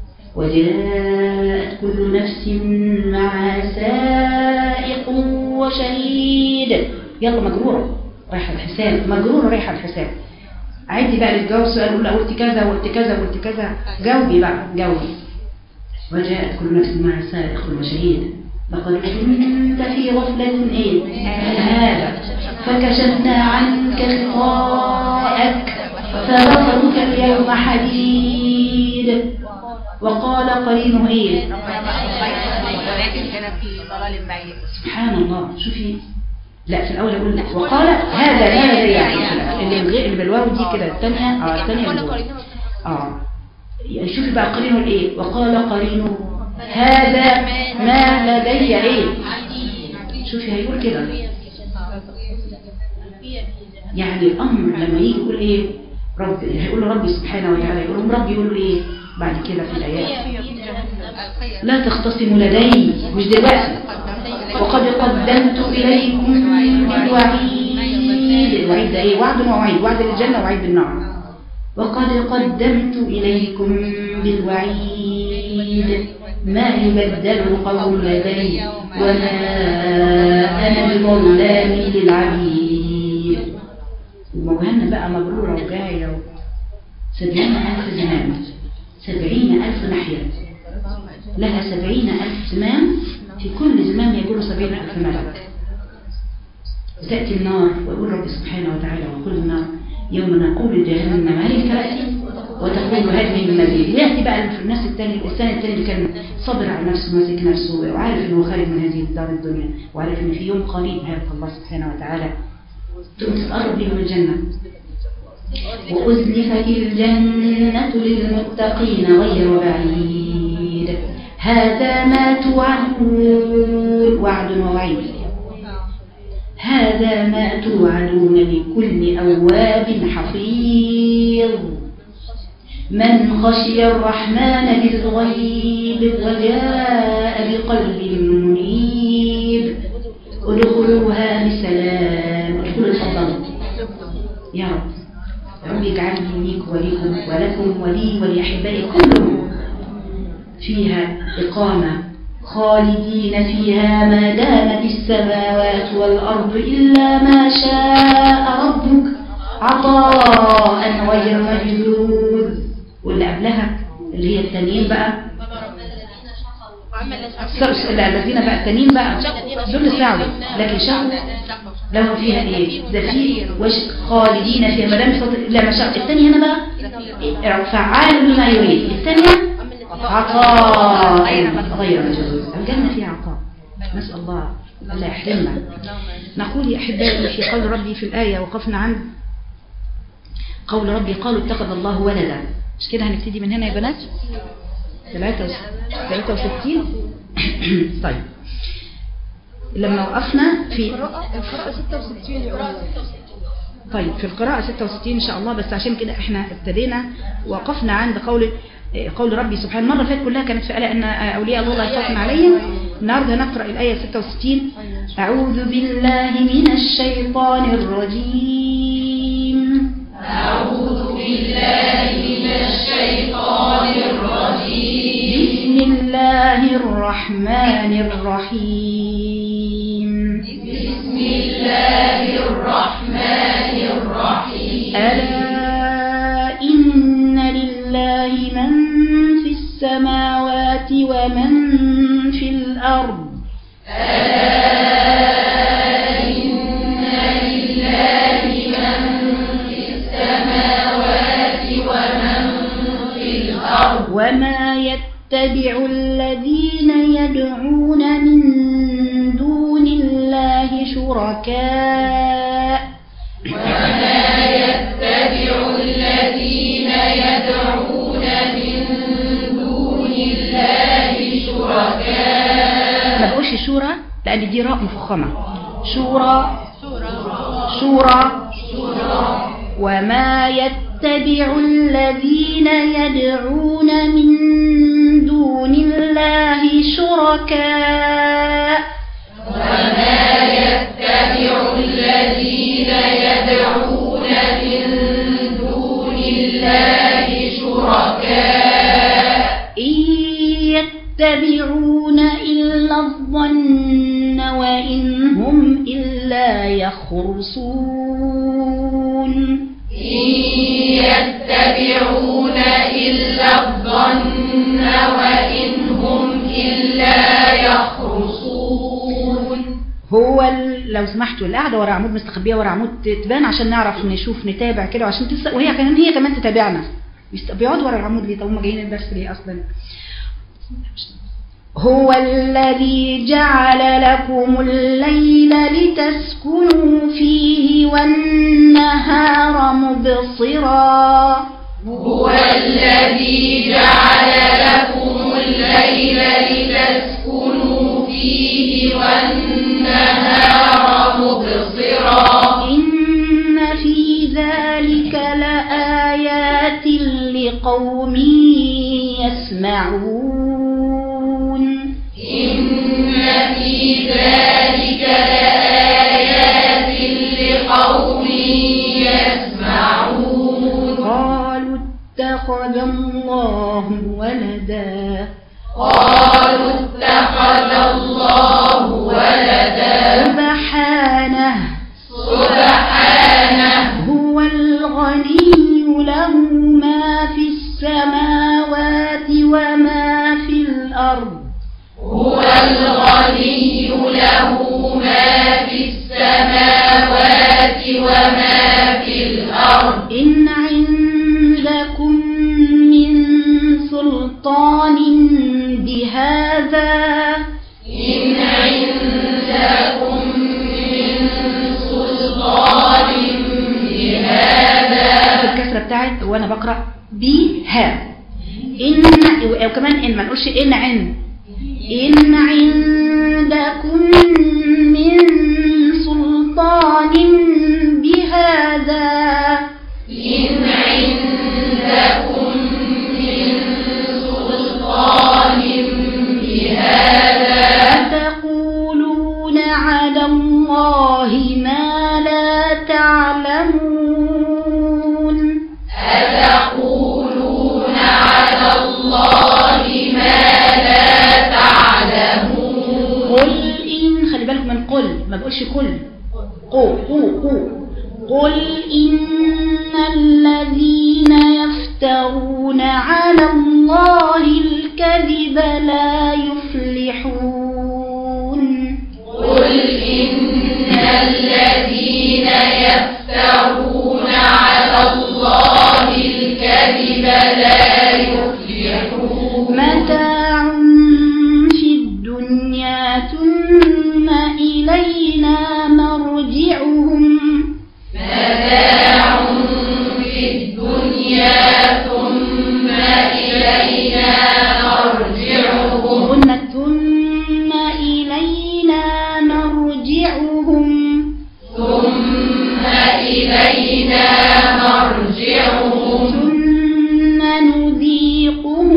وجاءت كل نفس مع سائق وشهيد يلا مجرورة رايحة الحساب مجرورة رايحة الحساب عدي بقى للجواب سؤال قول قلت كذا وقلت كذا وقلت كذا جاوبي بقى جاوبي وجاءت كل نفس مع سائق وشهيد لقد كنت في غفلة ايه هذا فكشفنا عنك غطاءك فبصرك اليوم حديد وقال قرينه ايه ولكن كان في ضلال بعيد سبحان الله شوفي لا في الاول يقول وقال هذا ما لدي اللي الغير اللي بالواو دي كده الثانيه اه الثانيه بالواو. اه يعني شوفي بقى قرينه ايه وقال قرينه هذا ما لدي ايه شوفي هيقول كده يعني الامر لما يجي يقول ايه رب هيقول له ربي سبحانه وتعالى يقول لهم ربي يقول له ايه بعد كده في الايات لا تختصموا لدي مش دلوقتي وقد قدمت إليكم بالوعيد الوعيد ده ايه وعد ووعيد وعد للجنة ووعيد بالنار وقد قدمت إليكم بالوعيد ما يبدل القول لدي وما أنا بظلام للعبيد الموهنة بقى مبرورة وجاية سبعين ألف زمام سبعين ألف ناحية لها سبعين ألف زمام في كل زمام يقول سبعين ألف ملك تأتي النار ويقول رب سبحانه وتعالى وكل النار يوم نقول لجهنم هل امتلأت وتقول هذه من مزيد يأتي بقى في الناس الثاني الإنسان الثاني اللي كان صبر على نفسه ماسك نفسه وعارف انه خارج من هذه الدار الدنيا وعارف ان في يوم قريب هيلقى الله سبحانه وتعالى تقوم تتقرب له من الجنة وأزلفت الجنة للمتقين غير بعيد هذا ما توعدون وعد ووعيد هذا ما توعدون لكل أواب حفيظ من خشي الرحمن بالغيب وجاء بقلب منيب ادخلوها بسلام ادخلوا الفضل يا رب رب اجعلني ليك وليكم ولكم ولي ولأحبائي كلهم فيها إقامة خالدين فيها ما دامت السماوات والأرض إلا ما شاء ربك عطاء غير مجدود واللي قبلها اللي هي التانيين بقى لا الذين بقى التانيين بقى دول سعوا لكن شعوا لهم فيها ايه زفير وش خالدين فيها ما دام لا ما شاء الثانيه هنا بقى فعال لما يريد الثانيه عطاء غير مجدود الجنه فيها عطاء نسال الله الا يحرمنا نقول يا احبائي في قول ربي في الايه وقفنا عند قول ربي قالوا اتخذ الله ولدا مش كده هنبتدي من هنا يا بنات 63 طيب لما وقفنا في القراءة 66 يوم طيب في القراءة 66 إن شاء الله بس عشان كده احنا ابتدينا وقفنا عند قول آه، قول ربي سبحانه المرة اللي فاتت كلها كانت في آية أن آه، أولياء الله لا خوف عليهم النهاردة هنقرأ الآية 66 أعوذ بالله من الشيطان الرجيم بسم الله الرحمن الرحيم بسم الله الرحمن الرحيم ألا إن لله من في السماوات ومن في الأرض وما يتبع الذين يدعون من دون الله شركاء ما بقولش شورى لأن دي راء مفخمة شورى شورى وما يتبع الذين يدعون من دون الله شركاء إن يتبعون إلا الظن وإن هم إلا يخرصون هو ال- لو سمحتوا القعده ورا عمود مستخبيه ورا عمود تبان عشان نعرف نشوف نتابع كده وعشان تس... وهي كمان هي كمان تتابعنا بيست- بيقعدوا ورا العمود ليه طب هم جايين الدرس ليه اصلا هو الذي جعل لكم الليل لتسكنوا فيه والنهار مبصرا إن في ذلك لآيات لقوم يسمعون قالوا اتخذ الله ولدا قالوا اتخذ الله ولدا سبحانه سبحانه هو الغني له ما في السماوات وما في الأرض إن عندكم من سلطان بهذا إن عندكم من سلطان بهذا الكسرة بتاعت وأنا بقرأ بها إن وكمان إن ما نقولش إن عند إن عندكم من سلطان بهذا أتقولون على الله ما لا تعلمون قل إن خلي بالك من قل ما بقولش كل قو قو قو قل إن الذين يفترون على الله الكذب لا يفلحون متاع في الدنيا ثم إلينا مرجعهم قلنا ثم إلينا مرجعهم ثم نذيقهم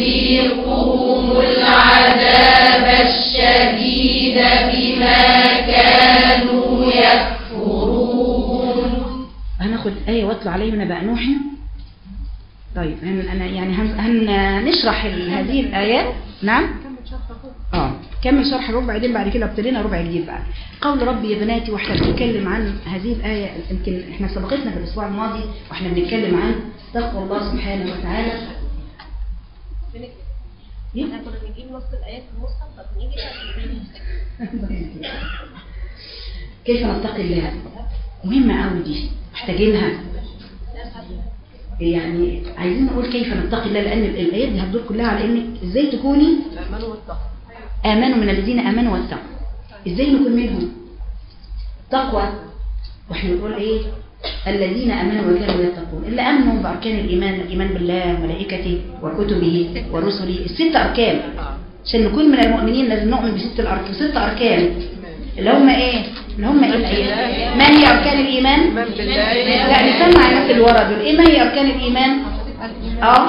نذيقهم العذاب الشديد بما كانوا يكفرون هناخد آية واتلو عليهم نبأ نوح طيب هن أنا يعني هن هنشرح ال- هذه الآيات نعم اه كمل شرح الربع بعدين بعد كده ابتدينا ربع جديد بقى قول ربي يا بناتي واحنا بنتكلم عن هذه الآية يمكن احنا سبقتنا في الأسبوع الماضي واحنا بنتكلم عن تقوى الله سبحانه وتعالى إيه؟ احنا كنا بنجيب نص الايات في المصحف طب نيجي كيف نتقي الله مهمة قوي دي محتاجينها يعني عايزين نقول كيف نتقي الله لأن الآيات دي هتدور كلها على إنك إزاي تكوني الايمان والتقوى آمنوا من الذين آمنوا واتقوا إزاي نكون منهم تقوى واحنا بنقول إيه الذين آمنوا وكانوا يتقون اللي آمنوا بأركان الإيمان الإيمان بالله وملائكته وكتبه ورسله الست أركان عشان نكون من المؤمنين لازم نؤمن بست الأركان ست أركان اللي هم إيه اللي هم إيه الإيه ما هي أركان الإيمان لا نسمع الناس اللي ورا دول إيه ما هي أركان الإيمان اه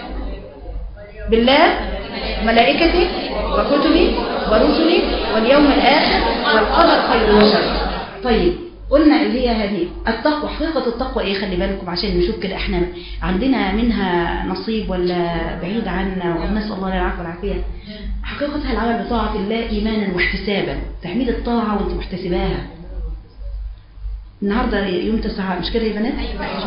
بالله ملائكته وكتبه ورسله واليوم الآخر والقدر خير وشر طيب قلنا اللي هي هذه التقوى حقيقة التقوى ايه خلي بالكم عشان نشوف كده احنا عندنا منها نصيب ولا بعيد عنا ونسأل الله العفو والعافية حقيقتها العمل بطاعة الله إيمانا واحتسابا تحميد الطاعة وانت محتسباها النهاردة يوم تسعة مش كده يا بنات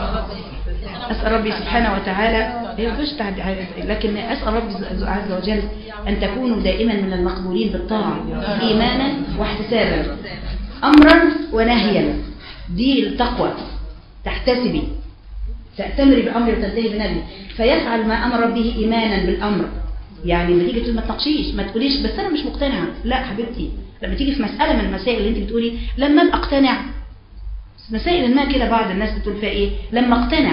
أسأل ربي سبحانه وتعالى هي مفيش تعد- لكن أسأل ربي عز وجل أن تكونوا دائما من المقبولين بالطاعة إيمانا واحتسابا أمرا ونهيا دي التقوى تحتسبي تأتمري بأمر وتنتهي بنبي فيفعل ما أمر به إيمانا بالأمر يعني لما تيجي تقول ما تناقشيش ما تقوليش بس أنا مش مقتنعة لا حبيبتي لما تيجي في مسألة من المسائل اللي أنت بتقولي لما أبقى أقتنع مسائل ما كده بعض الناس بتقول فيها إيه لما أقتنع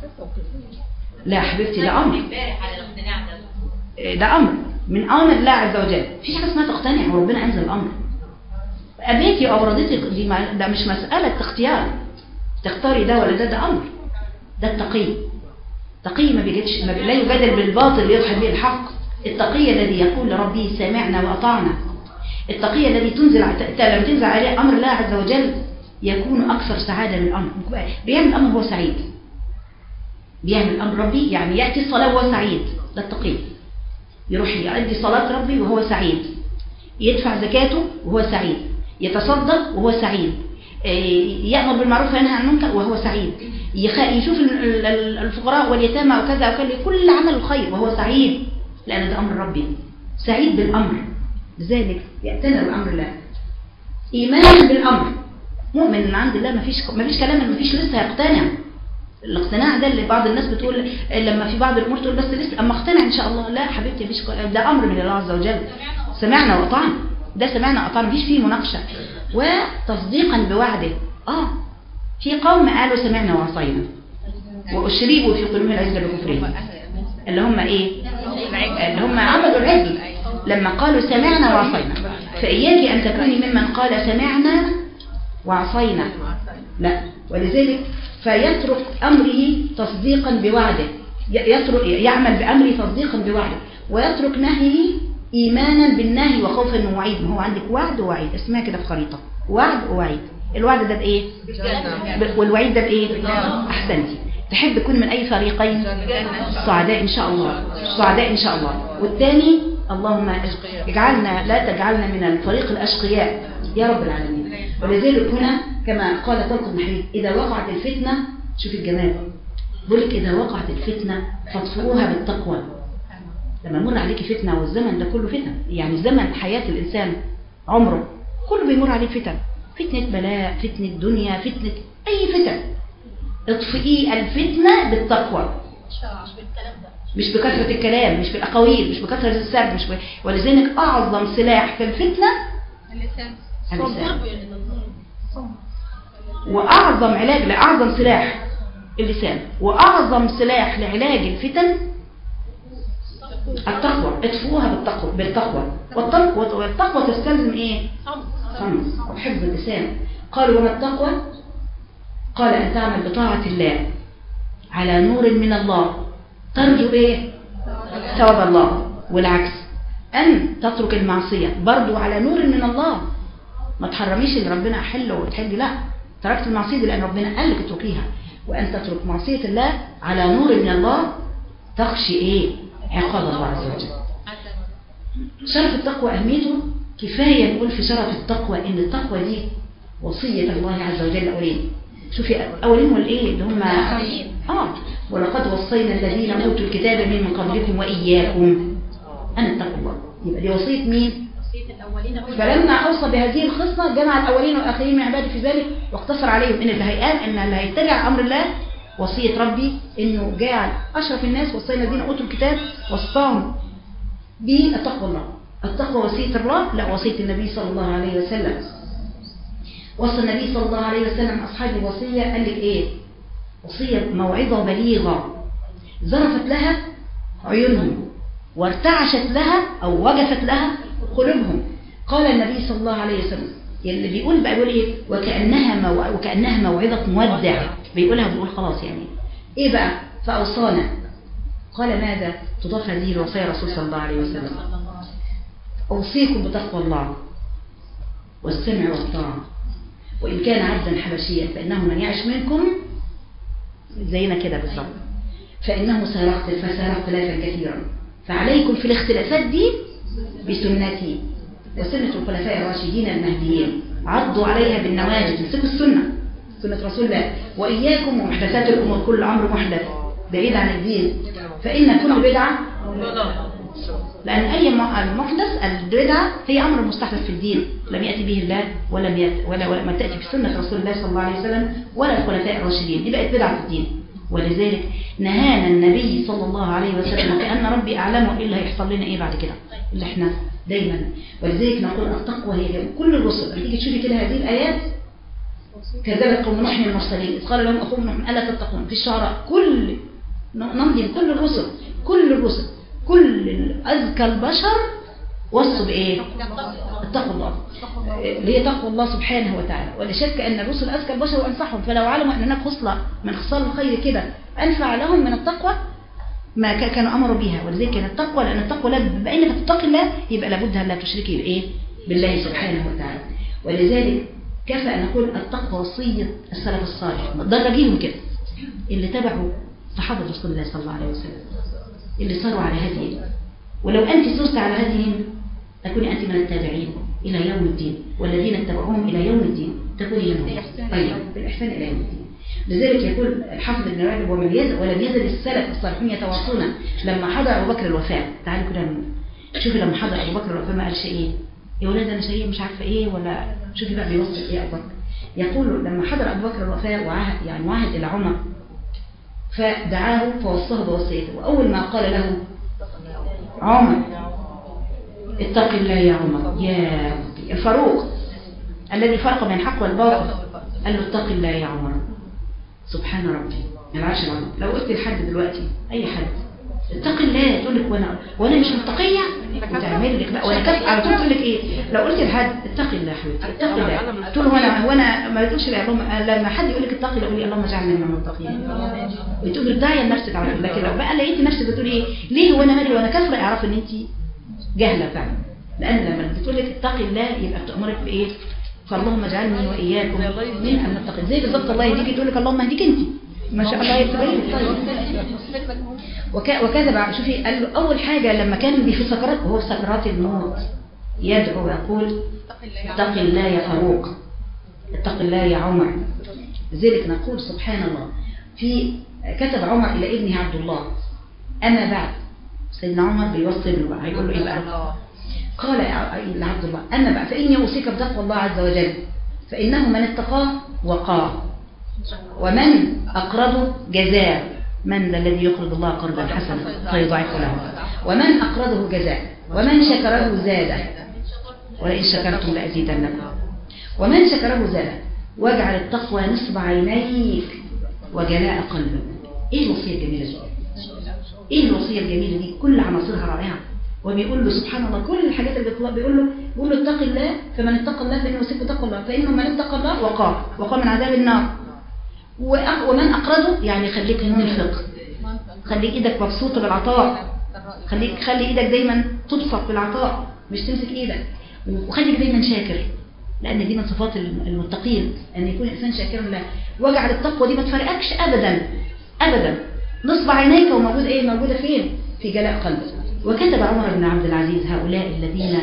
لا حبيبتي ده أمر امبارح على الاقتناع ده ده أمر من أمر الله عز وجل مفيش حاجة اسمها تقتنع وربنا أنزل الأمر أبيتي أو رضيتي دي مع- ده مش مسألة اختيار تختاري ده ولا ده ده أمر ده التقي تقي ما بيجدش ما بي... لا يجادل بالباطل ليضحك به الحق التقي الذي يقول لربه سمعنا وأطعنا التقي الذي تنزل ع- ت- لما تنزل عليه أمر الله عز وجل يكون أكثر سعادة من الأمر بيعمل الأمر هو سعيد بيعمل أمر ربي يعني يأتي الصلاة وهو سعيد ده التقي يروح يؤدي صلاة ربي وهو سعيد يدفع زكاته وهو سعيد يتصدق وهو سعيد إيه، يأمر بالمعروف وينهى عن المنكر وهو سعيد يخ- يشوف ال- ال- الفقراء واليتامى وكذا وكذا كل عمل الخير وهو سعيد لأن ده أمر ربي سعيد بالأمر لذلك يأتنا بأمر الله إيمان بالأمر مؤمن من عند الله مفيش مفيش كلام مفيش لسه هيقتنع الاقتناع ده اللي بعض الناس بتقول لما في بعض الامور تقول بس لسه اما اقتنع ان شاء الله لا حبيبتي مفيش كلام. ده امر من الله عز وجل سمعنا واطعنا ده سمعنا واطعنا مفيش فيه مناقشه وتصديقا بوعده اه في قوم قالوا سمعنا وعصينا واشربوا في قلوبهم العزه بكفرهم اللي هم ايه اللي هم عبدوا العجل لما قالوا سمعنا وعصينا فإياك أن تكوني ممن قال سمعنا وعصينا لا ولذلك فيترك أمره تصديقا بوعده ي- يترك يعمل بأمره تصديقا بوعده ويترك نهيه إيمانا بالنهي وخوفا من وعيد ما هو عندك وعد ووعيد اسمها كده في خريطة وعد ووعيد الوعد ده بإيه ب- والوعيد ده بإيه أحسنتي تحب تكون من أي فريقين سعداء إن شاء الله سعداء إن شاء الله والثاني اللهم اجعلنا لا تجعلنا من الفريق الأشقياء يا رب العالمين ولذلك هنا كما قال طلق بن حبيب إذا وقعت الفتنة شوف الجمال بقول لك إذا وقعت الفتنة فاطفئوها بالتقوى لما يمر عليك فتنة والزمن ده كله فتن يعني زمن حياة الإنسان عمره كله بيمر عليه فتن فتنة بلاء فتنة دنيا فتنة أي فتن اطفئي الفتنة بالتقوى مش بكثرة الكلام مش بالأقاويل مش بكثرة السرد مش ب... ولذلك أعظم سلاح في الفتنة اللسان وأعظم علاج لأعظم سلاح اللسان وأعظم سلاح لعلاج الفتن التقوى اطفئوها بالتقوى بالتقوى والتقوى والتقوى تستلزم ايه صمت وحفظ اللسان قالوا وما التقوى قال أن تعمل بطاعة الله على نور من الله ترجو ايه ثواب الله والعكس أن تترك المعصية برضو على نور من الله ما تحرميش اللي ربنا أحله وتحلي لا تركت المعصية دي لأن ربنا قال لك اتركيها وأن تترك معصية الله على نور من الله تخشي إيه عقاب الله عز وجل شرف التقوى أهميته كفاية نقول في شرف التقوى إن التقوى دي وصية الله عز وجل الأولين شوفي أولين والإيه اللي هم آه ولقد وصينا الذين أوتوا الكتاب من قبلكم وإياكم أن اتقوا الله يبقى دي وصية مين؟ وصية الأولين أولين فلما أوصى بهذه الخصلة جمع الأولين والآخرين من عباده في ذلك واقتصر عليهم إن اللي هيقام إن اللي هيتبع أمر الله وصية ربي إنه جعل أشرف الناس وصينا الذين أوتوا الكتاب وصاهم بالتقوى الله التقوى وصية الله لا وصية النبي صلى الله عليه وسلم وصى النبي صلى الله عليه وسلم أصحابه وصية قال لك إيه وصية موعظة بليغة ظرفت لها عيونهم وارتعشت لها أو وجفت لها قلوبهم قال النبي صلى الله عليه وسلم اللي بيقول بقى بيقول ايه وكأنها مو... وكأنها موعظة مودع بيقولها بيقول خلاص يعني ايه بقى فأوصانا قال ماذا تضاف هذه الوصية رسول صلى الله عليه وسلم أوصيكم بتقوى الله والسمع والطاعة وإن كان عبدا حبشيا فإنه من يعش منكم زينا كده بالظبط فإنه سيرى فسيرى اختلافا كثيرا فعليكم في الاختلافات دي بسنتي وسنة الخلفاء الراشدين المهديين عضوا عليها بالنواجذ امسكوا السنة سنة رسول الله وإياكم ومحدثات الأمور كل أمر محدث بعيد عن الدين فإن كل بدعة لأن أي محدث البدعة هي أمر مستحدث في الدين لم يأتي به الله ولم يأتي ولا, ولا ما تأتي في سنة رسول الله صلى الله عليه وسلم ولا الخلفاء الراشدين دي بقت بدعة في الدين ولذلك نهانا النبي صلى الله عليه وسلم وكأن ربي أعلمه إيه اللي هيحصل لنا إيه بعد كده اللي احنا دايما ولذلك نقول التقوى هي كل الرسل لما تيجي تشوفي كده هذه الآيات كذبت قوم نوح من المرسلين إذ قال لهم أخوهم نوح ألا تتقون في الشعراء كل نمضي كل الرسل كل الرسل كل أذكى البشر وصوا بإيه؟ اتقوا الله اللي هي تقوى الله سبحانه وتعالى ولا شك أن الرسل أذكى البشر وأنصحهم فلو علموا أن هناك خصلة من خصال الخير كده أنفع لهم من التقوى ما كانوا أمروا بها ولذلك كانت التقوى لأن التقوى لا بأنك تتقي الله يبقى لابد أن لا تشركي بإيه؟ بالله سبحانه وتعالى ولذلك كفى أن نقول التقوى وصية السلف الصالح درجيهم كده اللي تبعوا صحابة رسول الله صلى الله عليه وسلم اللي صاروا على هديه ولو أنت صرت على هديهم تكوني أنت من التابعين إلى يوم الدين والذين اتبعوهم إلى يوم الدين تكوني منهم طيب بالإحسان إلى يوم الدين لذلك يقول الحافظ ابن رجب ومن يزل ولم يزل السلف الصالحون يتواصون لما حضر أبو بكر الوفاة تعالوا كده شوفي لما حضر أبو بكر الوفاة ما قالش إيه يا ولاد أنا شيء مش عارفة إيه ولا شوفي بقى بيوصل إيه أبو بكر يقول لما حضر أبو بكر الوفاة وعهد يعني وعهد إلى عمر فدعاه فوصاه بوصيته وأول ما قال له عمر اتق الله يا عمر يا ربي الفاروق الذي فرق بين الحق والباطل قال له اتق الله يا عمر سبحان ربي العرش العظيم لو قلت لحد دلوقتي اي حد اتق الله تقول لك وانا وانا مش متقيه وتعمل لك بقى وانا كف على طول تقول لك ايه لو قلت لحد اتق الله يا حبيبتي اتق الله تقول وانا وانا ما بتقولش لا اللهم لما حد يقول لك اتقي الله قولي اللهم اجعلنا من المتقين وتقول داعيه لنفسك على طول لكن لو بقى لقيتي نفسك بتقولي ايه ليه وانا مالي وانا كافره اعرف ان انت جاهله فعلا لان لما بتقول لك اتقي الله يبقى بتامرك بايه فاللهم اجعلني واياكم من المتقين زي بالظبط الله يهديك تقول لك اللهم اهديك انت ما شاء الله يتبين وك... وكذا بقى شوفي قال له اول حاجه لما كان في سكرات وهو في سكرات الموت يدعو ويقول اتق الله يا فاروق اتق الله يا عمر لذلك نقول سبحان الله في كتب عمر الى ابنه عبد الله اما بعد سيدنا عمر بيوصي له بقى هيقول له ايه بقى قال لعبد الله أما بقى فإني أوصيك بتقوى الله عز وجل فإنه من اتقاه وقاه ومن أقرضه جزاء من ذا الذي يقرض الله قرضا حسنا فيضاعف له ومن أقرضه جزاء ومن شكره زاده ولئن شكرتم لأزيدنكم ومن شكره زاده واجعل التقوى نصب عينيك وجلاء قلبك ايه الوصية الجميلة دي ايه الوصية الجميلة دي كل عناصرها رائعة وبيقول له سبحان الله كل الحاجات اللي بيطلع بيقول له بيقول له اتق الله فمن اتقى الله فإنه يوصيك بتقوى الله فإنه من اتقى الله وقاه وقاه من عذاب النار ومن أقرضه يعني خليك منفق خليك إيدك مبسوطة بالعطاء خليك خلي ايدك دايما تبسط بالعطاء مش تمسك ايدك وخليك دايما شاكر لان دي من صفات المتقين ان يكون الانسان شاكرا لله واجعل التقوى دي ما تفرقكش ابدا ابدا نصب عينيك وموجود ايه موجوده فين في جلاء قلبك وكتب عمر بن عبد العزيز هؤلاء الذين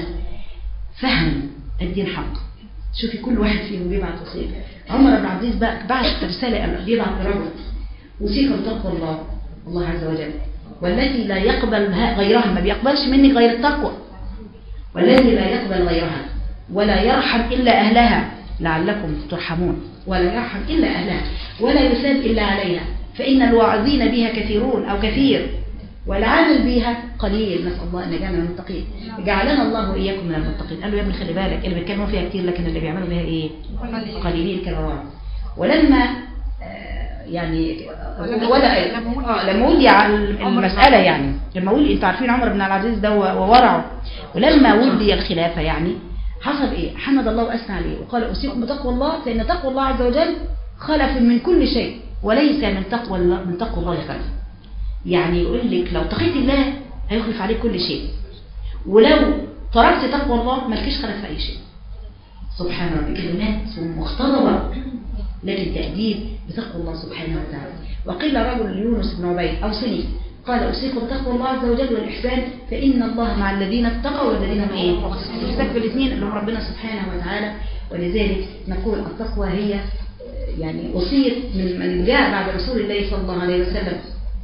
فهموا الدين حق شوفي كل واحد فيهم بيبعت وصيه عمر بن عبد العزيز بقى بعت رساله بيبعت لرجل وصيكم تقوى الله الله عز وجل والتي لا يقبل غيرها ما بيقبلش منك غير التقوى والذي لا يقبل غيرها ولا يرحم إلا أهلها لعلكم ترحمون ولا يرحم إلا أهلها ولا يثاب إلا عليها فإن الواعظين بها كثيرون أو كثير والعامل بها قليل نسأل الله أن يجعلنا من المتقين جعلنا الله وإياكم من المتقين قالوا يا ابني خلي بالك اللي بيتكلموا فيها كتير لكن اللي بيعملوا بها إيه قليلين كالرواب ولما آه، يعني ولا آه، لما ولي على المسألة يعني لما ولي انتوا عارفين عمر بن العزيز ده وورعه ولما ولي الخلافة يعني حصل ايه حمد الله واثنى عليه وقال اوصيكم بتقوى الله فان تقوى الله عز وجل خلف من كل شيء وليس من تقوى الله من تقوى الله خلف يعني يقول لك لو تقيت الله هيخلف عليك كل شيء ولو تركت تقوى الله مالكيش خلف في اي شيء سبحان ربي كلمات مختلطة لكن تأديب بتقوى الله سبحانه وتعالى وقيل رجل ليونس بن عبيد أوصني قال أوصيكم بتقوى الله عز وجل والإحسان فإن الله مع الذين اتقوا والذين هم إيه؟ الإحسان بالاثنين اللي هم ربنا سبحانه وتعالى ولذلك نقول التقوى هي آه، يعني وصية من من جاء بعد رسول الله صلى الله عليه وسلم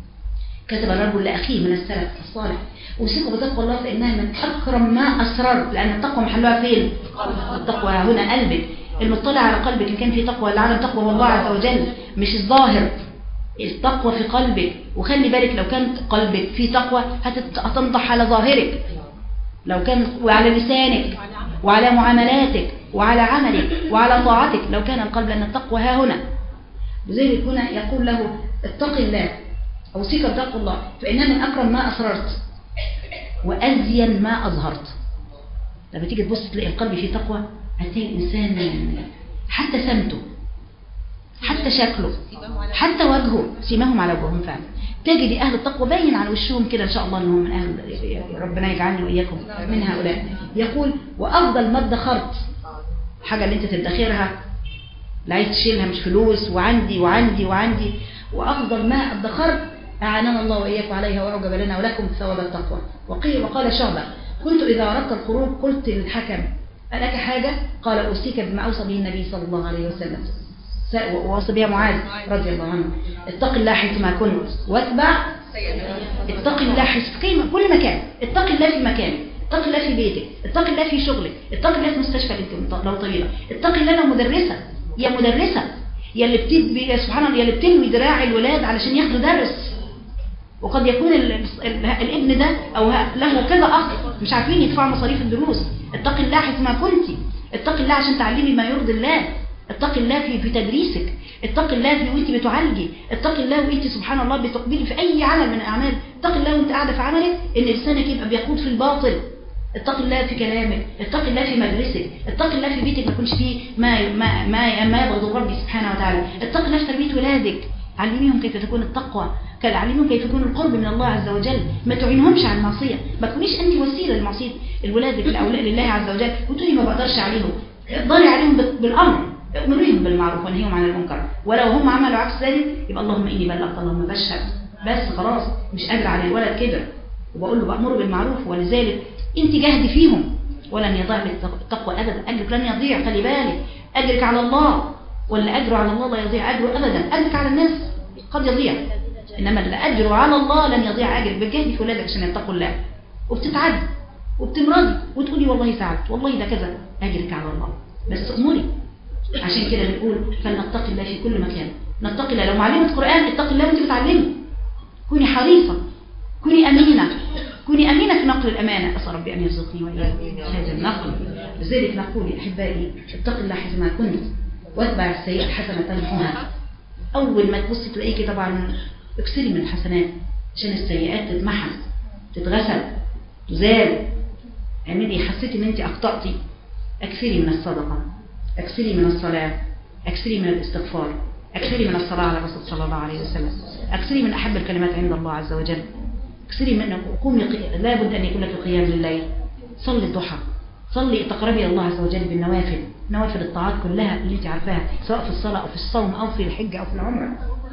كتب الرجل لأخيه من السلف الصالح أوصيكم بتقوى الله فإنها من أكرم ما أسررت لأن التقوى محلها فين؟ التقوى هنا قلبك المطلع على قلبك إن كان في تقوى العالم تقوى هو الله عز وجل مش الظاهر التقوى في قلبك وخلي بالك لو كان قلبك في تقوى هتت- هتنضح على ظاهرك لو كان وعلى لسانك وعلى معاملاتك وعلى عملك وعلى طاعتك لو كان القلب لأن التقوى ها هنا لذلك هنا يقول له اتق الله أوصيك بتقوى الله فإنها من أكرم ما أسررت وأزين ما أظهرت لما تيجي تبص تلاقي القلب فيه تقوى هتلاقي الإنسان حتى سمته حتى شكله حتى وجهه سيماهم على وجوههم فعلا تجد أهل التقوى باين على وشهم كده إن شاء الله أنهم من أهل ربنا يجعلني وإياكم من هؤلاء يقول وأفضل ما ادخرت حاجة اللي أنت تدخرها لا عايز تشيلها مش فلوس وعندي وعندي وعندي وأفضل ما ادخرت أعاننا الله وإياكم عليها وأعجب لنا ولكم ثواب التقوى وقيل وقال شعبة كنت إذا أردت الخروج قلت للحكم ألك حاجة قال أوصيك بما أوصى به النبي صلى الله عليه وسلم س- ووصى بها معاذ رضي الله عنه اتق الله حيثما كنت واتبع اتق الله حيث في كل مكان اتق الله في مكان اتق الله في بيتك اتق الله في شغلك اتق الله في مستشفى انت لو طبيبه اتق الله لو مدرسه يا مدرسه يا اللي بتدي سبحان الله يا اللي بتنوي دراع الولاد علشان ياخدوا درس وقد يكون ال- ال- الابن ده او ه- له كذا اخ مش عارفين يدفعوا مصاريف الدروس اتق الله حيثما كنت اتق الله عشان تعلمي ما يرضي الله اتق الله في في تدريسك اتق الله في وانت بتعالجي اتق الله وانت سبحان الله بتقبلي في اي عمل من الاعمال اتق الله وانت قاعده في عملك ان لسانك يبقى بيقود في الباطل اتق الله في كلامك اتق الله في مجلسك اتق الله في بيتك ما يكونش فيه ما ما ما, ما يغضب ربي سبحانه وتعالى اتق الله في تربيه ولادك علميهم كيف تكون التقوى كان علميهم كيف يكون القرب من الله عز وجل ما تعينهمش على المعصيه ما تكونيش انت وسيله لمعصيه الولاد الاولاد لله عز وجل وتقولي ما بقدرش عليهم اقدري عليهم بال- بالامر امرهم بالمعروف ونهيهم عن المنكر ولو هم عملوا عكس ذلك يبقى اللهم اني بلغت اللهم بشهد بس خلاص مش قادر على الولد كبر وبقول له بأمره بالمعروف ولذلك انت جهدي فيهم ولن يضيع لك التقوى ابدا اجرك لن يضيع خلي بالك اجرك على الله ولا اجره على الله لا يضيع اجره ابدا اجرك على الناس قد يضيع انما اللي اجره على الله لن يضيع اجرك بتجهدي في ولادك عشان يتقوا الله وبتتعدي وبتمرضي وتقولي والله ساعدت والله ده كذا اجرك على الله بس امري عشان كده بنقول فلنتقي الله في كل مكان نتقي الله لو معلمة قرآن اتقي الله وانت بتعلمي كوني حريصة كوني أمينة كوني أمينة في نقل الأمانة أسأل ربي أن يرزقني وإياكم هذا النقل لذلك نقول يا أحبائي اتق الله حيثما كنت واتبع السيئة الحسنة تمحوها أول ما تبصي تلاقيكي طبعا اكسري من الحسنات عشان السيئات تتمحى تتغسل تزال اعملي حسيتي ان انت اخطأتي اكثري من الصدقة اكثري من الصلاة اكثري من الاستغفار اكثري من الصلاة على الرسول صلى الله عليه وسلم اكثري من احب الكلمات عند الله عز وجل اكسري منك وقومي قي- لابد أن يكون لك قيام لليل صلي الضحى صلي تقربي الله عز وجل بالنوافل نوافل الطاعات كلها اللي انت عارفاها سواء في الصلاة أو في الصوم أو في الحج أو في العمرة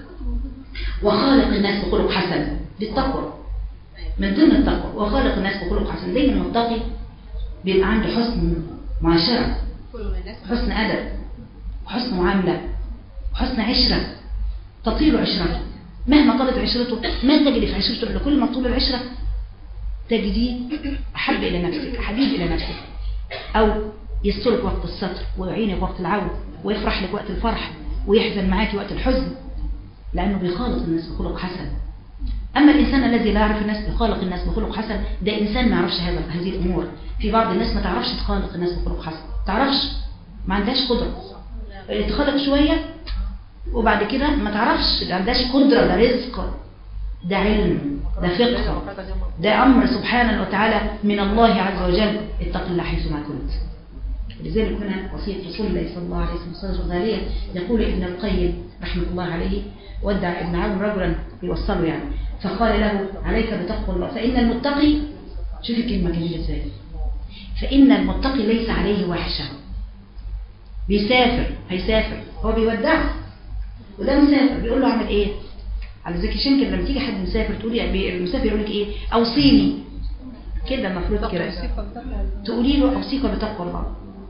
وخالق الناس بخلق حسن دي التقوى من ضمن التقوى وخالق الناس بخلق حسن دايما المتقي بيبقى عنده حسن معاشرة حسن أدب وحسن معاملة وحسن عشرة تطيل عشرته مهما طالت عشرته ما تجري في عشرته إلا كل ما طول العشرة تجديه أحب إلى نفسك حبيب إلى نفسك أو يسترك وقت الستر ويعينك وقت العون ويفرح لك وقت الفرح ويحزن معاك وقت الحزن لأنه بيخالط الناس بخلق حسن أما الإنسان الذي لا يعرف الناس بخالق الناس بخلق حسن ده إنسان ما يعرفش هذا هذه الأمور في بعض الناس ما تعرفش تخالق الناس بخلق حسن تعرفش ما عندهاش قدرة تخالق شوية وبعد كده ما تعرفش ما عندهاش قدرة ده رزق ده علم ده فقه ده أمر سبحانه وتعالى من الله عز وجل اتق الله حيثما كنت لذلك هنا وصية رسول الله صلى الله عليه وسلم الصلاة الغالية يقول ابن القيم رحمة الله عليه ودع ابن عون رجلا يوصله يعني فقال له عليك بتقوى الله فإن المتقي شوف الكلمة جميلة ازاي فإن المتقي ليس عليه وحشة بيسافر هيسافر هو بيودعه وده مسافر بيقول له اعمل ايه على ذكي شنكر لما تيجي حد مسافر تقولي بي- المسافر يقول لك ايه اوصيني كده المفروض كده تقولي له اوصيك بتقوى الله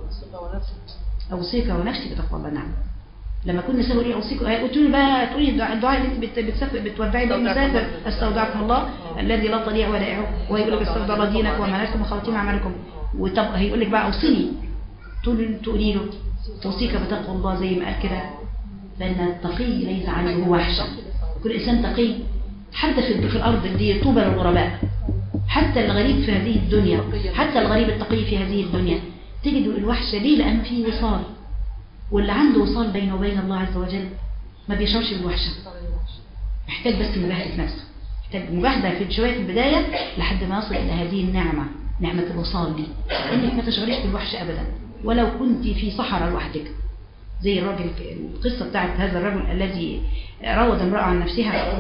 اوصيك ونفسي بتقوى الله نعم لما كنا نسوي ايه اوصيك قلت له بقى تقولي الدعاء الدعاء اللي انت بت- بتسافر بتودعي بيه المسافر استودعكم الله الذي لا تضيع ودائعه وهيقول لك استودع الله دينك واماناتكم وخواتيم اعمالكم وطب هيقول لك بقى اوصيني تقولي تقولي له توصيك بتقوى الله زي ما قال كده لأن التقي ليس عنه وحشة كل إنسان تقي حتى في في الأرض دي طوبى للغرباء حتى الغريب في هذه الدنيا حتى الغريب التقي في هذه الدنيا تجد الوحشة ليه لأن فيه وصال واللي عنده وصال بينه وبين الله عز وجل ما بيشعرش بالوحشة محتاج بس مجاهدة نفسه محتاج مجاهدة في شوية في البداية لحد ما يصل إلى هذه النعمة نعمة الوصال دي إنك ما تشعريش بالوحشة أبدا ولو كنت في صحراء لوحدك زي الراجل القصة بتاعت هذا الرجل الذي روض امرأة عن نفسها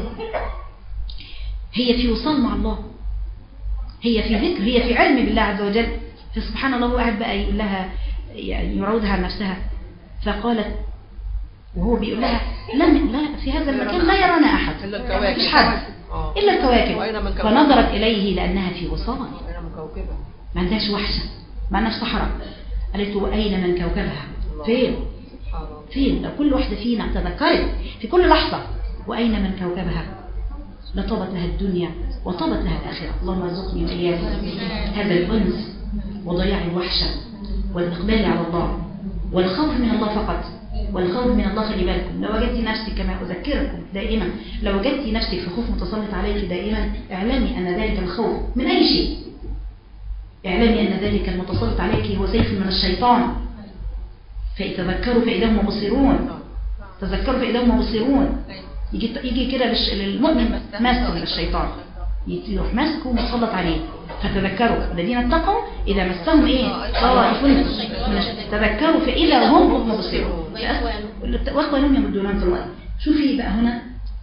هي في وصال مع الله هي في ذكر هي في علم بالله عز وجل فسبحان الله هو قاعد بقى يقول لها يعني يراودها عن نفسها فقالت وهو بيقول لها لم لا في هذا المكان لا يرانا أحد إلا الكواكب. مفيش حد آه. إلا وأين من الكواكب كوكب؟ فنظرت إليه لأنها في وصال أنا مكوكبة ما عندهاش وحشة ما عندهاش صحراء قالت له أين من كوكبها فين سبحان الله فين لو كل واحدة فينا تذكرت في كل لحظة وأين من كوكبها لطابت لها الدنيا وطابت لها الآخرة اللهم ارزقني وإياك هذا الأنس وضياع الوحشة والإقبال على الله والخوف من الله فقط والخوف من الله خلي بالكم لو وجدتي نفسك كما أذكركم دائما لو وجدتي نفسك في خوف متسلط عليك دائما اعلمي أن ذلك الخوف من أي شيء اعلمي أن ذلك المتسلط عليك هو سيف من الشيطان فيتذكروا فإذا هم مبصرون تذكروا فإذا هم مبصرون يجي يجي كده للش- للمؤمن ماسك للشيطان يروح ماسكه ومتسلط عليه فتذكروا الذين اتقوا إذا مسهم إيه طوائف من الش- تذكروا فإذا هم مبصرون وإخوانهم يمدون في الله شوفي بقى هنا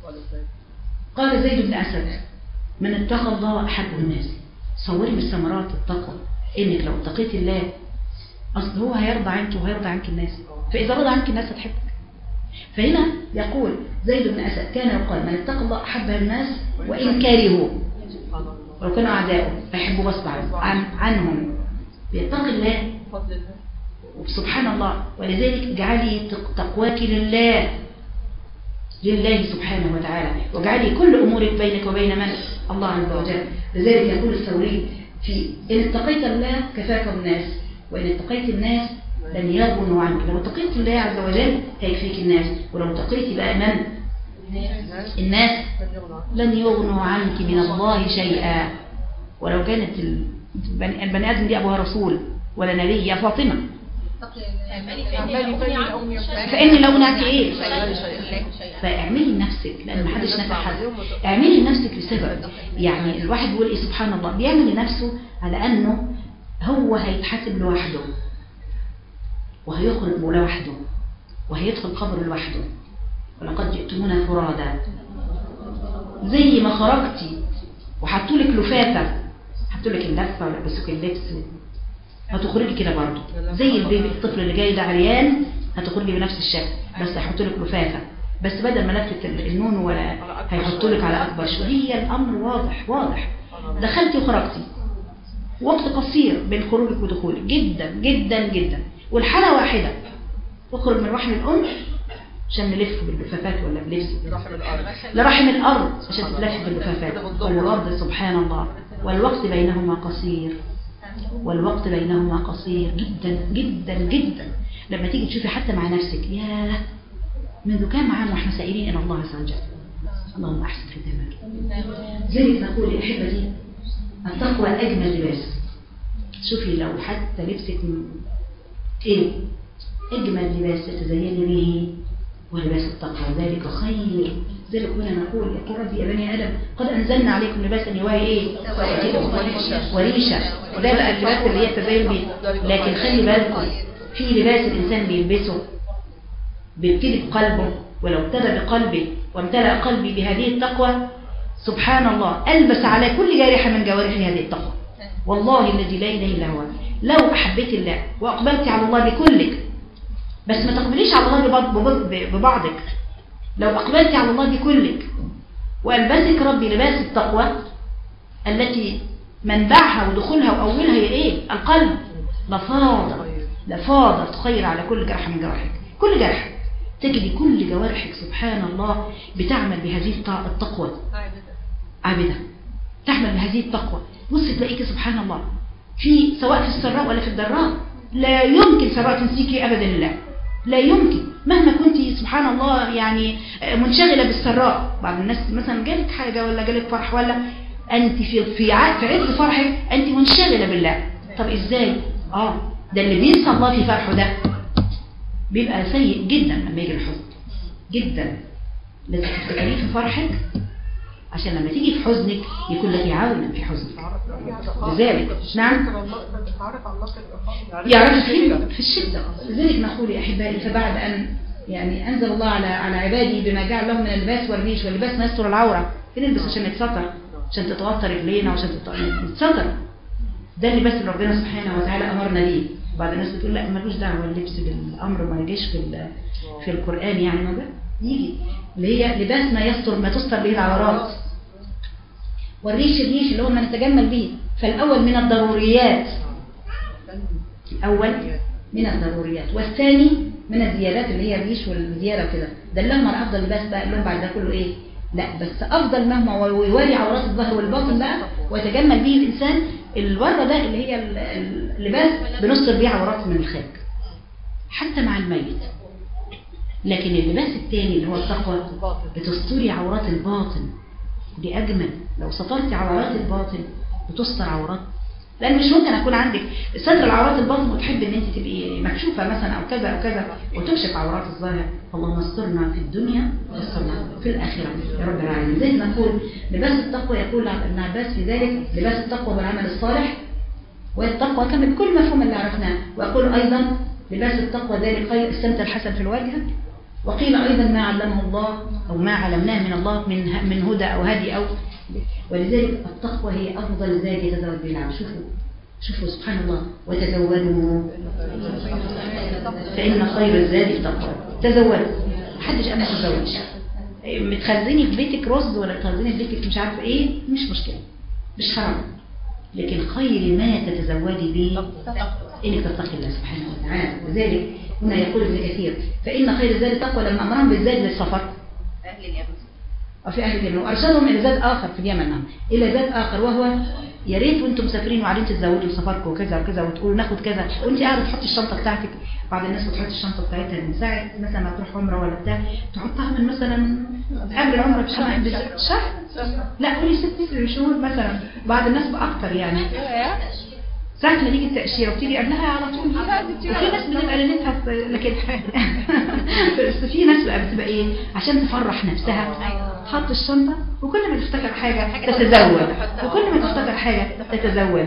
قال زيد بن أسد من اتقى الله أحب الناس صوري من ثمرات التقوى إنك لو اتقيت الله أصل هو هيرضى عنك وهيرضى عنك الناس فإذا رضى عنك الناس هتحبك فهنا يقول زيد بن أسد كان يقال من اتقى الله أحب الناس وإن كرهوا سبحان الله ولو كانوا أعداؤه فيحبوا غصب عنه- عن عنهم بيتقي الله بفضل الله وسبحان الله ولذلك اجعلي تق- تقواك لله لله سبحانه وتعالى واجعلي كل أمورك بينك وبين من الله عز وجل لذلك يقول الثوري في إن اتقيت الله كفاك الناس وإن اتقيت الناس لن يغنوا عنك لو اتقيت الله عز وجل هيكفيك الناس ولو اتقيت بقى من الناس لن يغنوا عنك من الله شيئا ولو كانت البني, البني آدم دي أبوها رسول ولا نبي يا فاطمة فإني لو نعك إيه فاعملي لنفسك لأن محدش نفع حد اعملي لنفسك لسبب يعني الواحد بيقول إيه سبحان الله بيعمل لنفسه على أنه هو هيتحاسب لوحده وهيخرج لوحده وهيدخل قبر لوحده ولقد جئتمونا فرادا زي ما خرجتي وحطوا لك لفافه حطوا لك اللفه ولبسوك اللبس هتخرجي كده برضه زي البيبي الطفل اللي جاي ده عريان هتخرجي بنفس الشكل بس هيحطوا لك لفافه بس بدل ما لفه النون ولا هيحطوا لك على اكبر شويه هي الامر واضح واضح دخلتي وخرجتي وقت قصير بين خروجك ودخولك جدا جدا جدا والحالة واحدة تخرج من رحم الأم عشان نلف باللفافات ولا بلبس رحم الأرض لرحم الأرض عشان تتلف باللفافات والرد سبحان الله والوقت بينهما قصير والوقت بينهما قصير جدا جدا جدا لما تيجي تشوفي حتى مع نفسك ياه منذ كام عام واحنا سائلين إلى الله عز وجل اللهم أحسن ختامك ذلك نقول يا أحبتي التقوى أجمل لباس شوفي لو حتى لبسك م- إيه أجمل لباس تتزيني به ولباس التقوى ذلك خير ذلك هنا نقول يقول ربي يا بني آدم قد أنزلنا عليكم لباسا يواري إيه وريشة وده بقى اللباس اللي هي التزين به لكن خلي بالكم في لباس الإنسان بيلبسه بيبتدي بقلبه ولو ابتدى بقلبه وامتلأ قلبي بهذه التقوى سبحان الله ألبس على كل جارحة من جوارح هذه التقوى والله الذي لا إله إلا هو لو أحبيت الله وأقبلت على الله بكلك بس ما تقبليش على الله ببعض- ببعض- ببعضك لو أقبلت على الله بكلك وألبسك ربي لباس التقوى التي منبعها ودخولها وأولها هي إيه القلب لفاض لفاضت خير على كل جرح من جوارحك كل جرح تجدي كل جوارحك سبحان الله بتعمل بهذه الط- التقوى عابدة تعمل بهذه التقوى بص تلاقيك سبحان الله في سواء في السراء ولا في الضراء لا يمكن سراء تنسيكي أبدا لله لا يمكن مهما كنت سبحان الله يعني منشغلة بالسراء بعض الناس مثلا جالك حاجة ولا جالك فرح ولا أنت في في ع- في عز فرحك أنت منشغلة بالله طب إزاي؟ آه ده اللي بينسى الله في فرحه ده بيبقى سيء جدا لما يجي الحزن جدا لازم تفتكريه في فرحك عشان لما تيجي في حزنك يكون لك عونا في حزنك لذلك نعم تعرف على الله في الإرهاق يعرف في في الشدة لذلك نقول يا أحبائي فبعد أن يعني أنزل الله على على عبادي بما جعل لهم من اللباس والريش واللباس ما يستر العورة بنلبس عشان نتستر عشان تتوتر رجلينا وعشان تت- نتستر ده اللباس اللي ربنا سبحانه وتعالى أمرنا بيه بعض الناس بتقول لا ملوش دعوة اللبس بالأمر ما يجيش في ال- في القرآن يعني ما ده يجي اللي هي لباس ما يستر ما تستر به العورات والريش الريش اللي هو ما نتجمل به فالأول من الضروريات الأول من الضروريات والثاني من الزيادات اللي هي الريش والزيادة وكده ده اللي هم أفضل لباس بقى اللي هم بعد ده كله إيه لا بس أفضل مهما هو يواري عورات الظهر والباطن بقى ويتجمل به الإنسان الورة ده اللي هي ال- ال- اللباس بنستر بيه عورات من الخارج حتى مع الميت لكن اللباس الثاني اللي هو التقوى بتستري عورات الباطن دي أجمل لو سترتي عورات الباطن بتستر عورات لأن مش ممكن أكون عندك ستر العورات الباطن وتحب إن أنت تبقي مكشوفة مثلا أو كذا أو كذا وتكشف عورات الظاهر اللهم استرنا في الدنيا واسترنا في الآخرة يا رب العالمين زي ما نقول لباس التقوى يقول ابن عباس في ذلك لباس التقوى والعمل الصالح والتقوى كما بكل مفهوم اللي عرفناه وأقول أيضا لباس التقوى ذلك خير السمت الحسن في الوجه وقيل أيضا ما علمه الله أو ما علمناه من الله من من هدى أو هدي أو ولذلك التقوى هي أفضل زاد يتزود به العبد شوفوا شوفوا سبحان الله وتزودوا فإن خير الزاد التقوى تزودوا محدش قال ما تتزوجش متخزني في بيتك رز ولا متخزني في بيتك مش عارفه ايه مش مشكلة مش حرام لكن خير ما تتزودي به انك تتقي الله سبحانه وتعالى لذلك هنا يقول ابن كثير فإن خير الزاد التقوى لما أمرهم بالزاد للسفر أهل اليمن وفي أهل اليمن وأرشدهم إلى زاد آخر في اليمن نعم إلى زاد آخر وهو يا ريت وانتم مسافرين وقاعدين تتزودوا سفركم وكذا وكذا وتقولوا ناخد كذا وانت قاعده تحطي الشنطه بتاعتك بعض الناس بتحط الشنطه بتاعتها من ساعه مثلا ما تروح عمره ولا بتاع تحطها من مثلا قبل العمره بشهر شهر لا قولي ست شهور مثلا بعض الناس باكتر يعني ساعة ما تيجي التأشيرة وبتيجي قبلها على طول وفي ناس بتبقى ليلتها لكن بس في ناس بقى بتبقى ايه عشان تفرح نفسها تحط الشنطة وكل ما تفتكر حاجة تتزود وكل ما تفتكر حاجة تتزود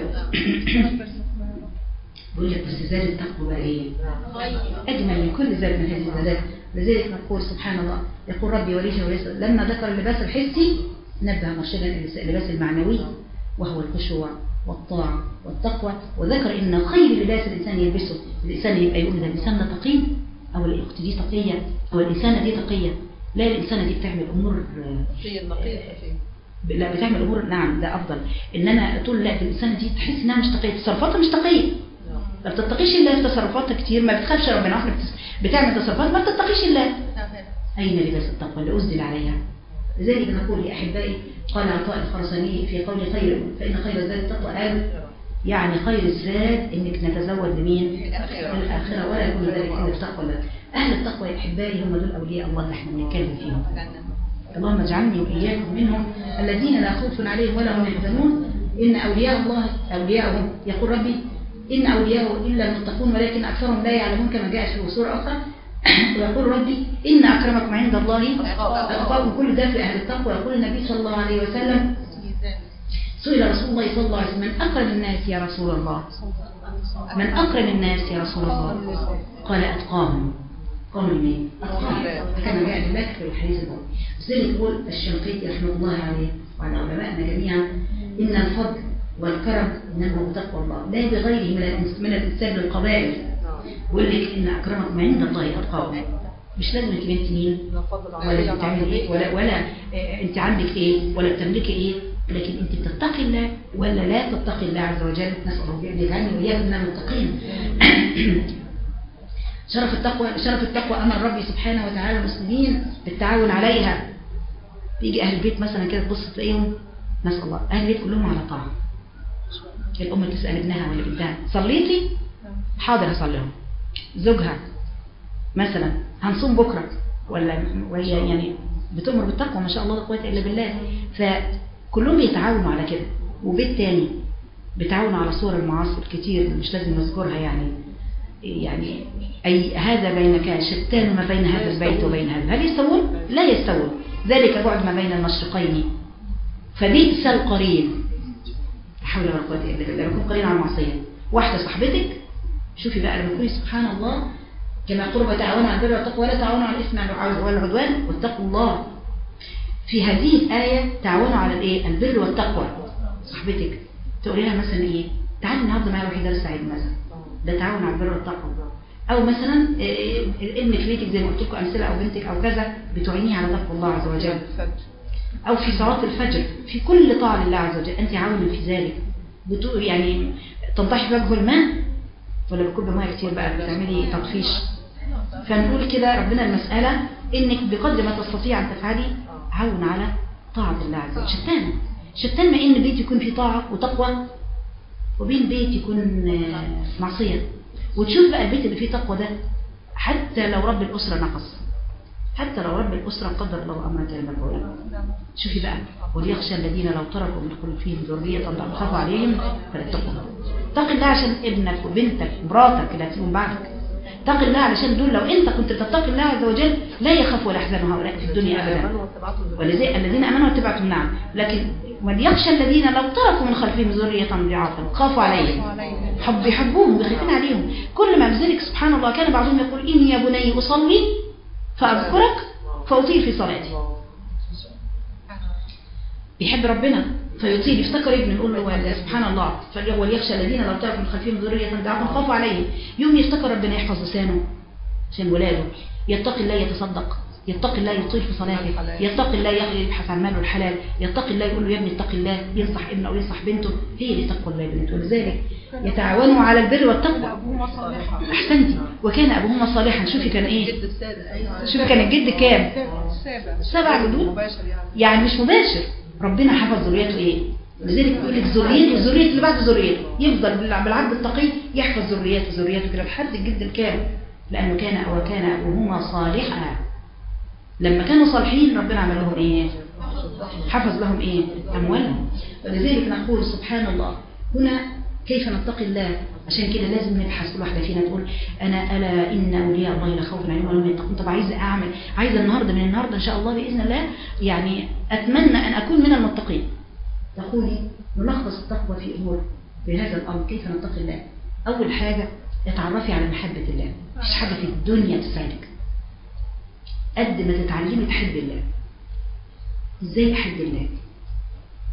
بقول لك بس زاد التقوى بقى ايه أجمل من كل زاد من هذه الزادات لذلك نقول سبحان الله يقول ربي وليش وليس لما ذكر اللباس الحسي نبه مرشدا إلى اللباس المعنوي وهو الخشوع والطاعة والتقوى وذكر إن خير لباس الإنسان يلبسه الإنسان يبقى يقول ده الإنسان ده تقي أو الأخت دي تقية أو الإنسانة دي تقية لا الإنسانة دي بتعمل أمور آه، هي النقية الخفية لا بتعمل أمور نعم ده أفضل إنما تقول لا الإنسانة دي تحس إنها مش تقية تصرفاتها مش تقية ما بتتقيش الله في تصرفاتها كتير ما بتخافش ربنا واحنا بتس- بتعمل تصرفات ما بتتقيش الله أين لباس التقوى اللي أسدل عليها لذلك نقول يا أحبائي قال عطاء الخرساني في قول خير فإن خير الزاد التقوى قال يعني خير الزاد إنك نتزود لمين؟ الآخرة ولا يكون ذلك إلا التقوى الله أهل التقوى يا أحبائي هم دول أولياء الله اللي احنا بنتكلم فيهم اللهم اجعلني وإياكم منهم الذين لا خوف عليهم ولا هم يحزنون إن أولياء الله أولياءه يقول ربي إن أولياءه إلا المتقون ولكن أكثرهم لا يعلمون كما جاء في سورة أخرى ويقول ربي إن أكرمكم عند الله أتقاكم كل ده في أهل التقوى يقول النبي صلى الله عليه وسلم سئل رسول الله صلى الله عليه وسلم من أكرم الناس يا رسول الله من أكرم الناس يا رسول الله قال أتقاهم قالوا مين؟ أتقاهم كما جاء ذلك في الحديث الأول لذلك يقول الشنقيطي رحمه الله عليه وعلى علمائنا جميعا إن الفضل والكرم إنما هو تقوى الله لا بغيره من الإنس- من الإنسان للقبائل يقول لك إن أكرمكم عند الله أتقاكم مش لازم تبقى انت مين ولا بتعمل ايه ولا ولا آه، انت عندك ايه ولا بتملكي ايه لكن انت بتتقي الله ولا لا تتقي الله عز وجل نسال الله ان يجعلني واياكم من المتقين شرف التقوى شرف التقوى امر ربي سبحانه وتعالى المسلمين بالتعاون عليها يجي اهل البيت مثلا كده تبص تلاقيهم نسال الله اهل البيت كلهم على طاعه الام تسال ابنها ولا بنتها صليتي حاضر هصليهم زوجها مثلا هنصوم بكرة ولا وهي يعني بتؤمر بالتقوى ما شاء الله لا قوة إلا بالله فكلهم بيتعاونوا على كده وبيت تاني بيتعاونوا على صور المعاصي الكتير اللي مش لازم نذكرها يعني يعني أي هذا بينك شتان ما بين هذا البيت وبين هذا هل يستوون؟ لا يستوون ذلك بعد ما بين المشرقين فبئس القرين لا حول ولا قوة إلا بالله يكون قرين على المعصية واحدة صاحبتك شوفي بقى لما تكوني سبحان الله كما قرب تعاونوا على البر والتقوى ولا تعاونوا على الاثم والعدوان واتقوا الله في هذه الآية تعاونوا على الايه البر والتقوى صاحبتك تقولي لها مثلا ايه تعالي النهارده معايا روحي درس عيد مثلا ده تعاون على البر والتقوى او مثلا إيه، ابنك بيتك زي ما قلت لكم امثله او بنتك او كذا بتعينيه على تقوى الله عز وجل أو في صلاة الفجر في كل طاعة لله عز وجل أنت عاون في ذلك بتو يعني تنضحي في وجه الماء ولا بكب ميه كتير بقى بتعملي تطفيش فنقول كده ربنا المسألة إنك بقدر ما تستطيع أن تفعلي عون على طاعة الله عز وجل شتان شتان ما إن بيت يكون فيه طاعة وتقوى وبين بيت يكون آه، معصية وتشوف بقى البيت اللي فيه تقوى ده حتى لو رب الأسرة نقص حتى لو رب الأسرة قدر الله أمرا كان مفعولا شوفي بقى وليخشى الذين لو تركوا من خلفهم ذرية ضعفا خافوا عليهم فليتقوا الله اتق الله عشان ابنك وبنتك ومراتك اللي هتسيبهم بعدك اتق الله علشان دول لو انت كنت تتقي الله عز وجل لا يخاف ولا يحزن هؤلاء في الدنيا ابدا ولذلك الذين امنوا واتبعتم نعم لكن وليخشى الذين لو تركوا من خلفهم ذرية ضعافا خافوا عليهم حب يحبوهم بيخافين عليهم كل ما بذلك سبحان الله كان بعضهم يقول إني يا بني أصلي فأذكرك فأطيل في صلاتي بيحب ربنا فيطيل يفتكر ابنه يقول له ولا سبحان الله فلي- وليخشى الذين لو تركوا من خلفهم ذرية ضعافا خافوا عليهم يوم يفتكر ربنا يحفظ لسانه عشان ولاده يتقي الله يتصدق يتقي الله يطيل في صلاته يتقي الله يبحث عن ماله الحلال يتقي الله يقول له يا ابني اتق الله ينصح ابنه او ينصح بنته هي دي تقوى الله يا بنت ولذلك يتعاونوا على البر والتقوى أبوهما صالحا احسنتي وكان ابوهما صالحا شوفي كان ايه الجد السادس أيوة شوفي كان الجد كام السابع سبع جدود مباشر يعني يعني مش مباشر ربنا حفظ ذريته ايه لذلك يقول لك ذريته ذريته اللي بعد ذريته يفضل بالع- بالعبد التقي يحفظ ذريته ذريته كده لحد الجد الكامل لانه كان وكان ابوهما صالحا لما كانوا صالحين ربنا عمل لهم ايه حفظ لهم ايه اموالهم ولذلك نقول سبحان الله هنا كيف نتقي الله عشان كده لازم نبحث كل واحده فينا تقول انا الا ان اولياء الله لا خوف عليهم ولا هم يتقون طب عايزه اعمل عايزه النهارده من النهارده ان شاء الله باذن الله يعني اتمنى ان اكون من المتقين تقولي نلخص التقوى في امور في هذا الامر كيف نتقي الله اول حاجه اتعرفي على محبه الله مفيش حاجه في الدنيا تسعدك قد ما تتعلمي تحب الله ازاي احب الله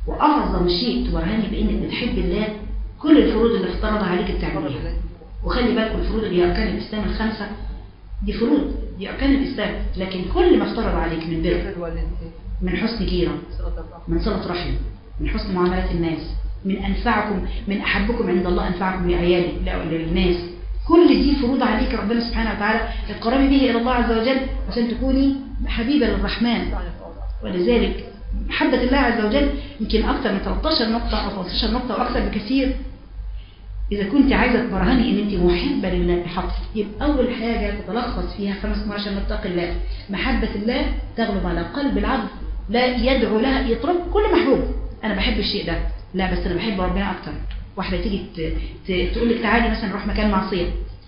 وأعظم شيء تبرهني بإنك بتحب الله كل الفروض اللي افترضها عليك بتعمليها وخلي بالكم الفروض اللي هي أركان الإسلام الخمسة دي فروض دي أركان الإسلام لكن كل ما افترض عليك من بر الوالدين من حسن جيرة صلة الرحمة من صلة رحم من حسن معاملة الناس من أنفعكم من أحبكم عند الله أنفعكم لعيالك لا للناس كل دي فروض عليك ربنا سبحانه وتعالى القرب به إلى الله عز وجل عشان تكوني حبيبة للرحمن ولذلك محبة الله عز وجل يمكن أكثر من 13 نقطة أو 13 نقطة وأكثر بكثير إذا كنت عايزة تبرهني إن أنت محبة لله بحق يبقى أول حاجة تتلخص فيها خمس مرات عشان نتقي الله محبة الله تغلب على قلب العبد لا يدعو لها يطلب كل محبوب أنا بحب الشيء ده لا بس أنا بحب ربنا أكتر واحدة تيجي ت- ت- تقول لك تعالي مثلا نروح مكان معصية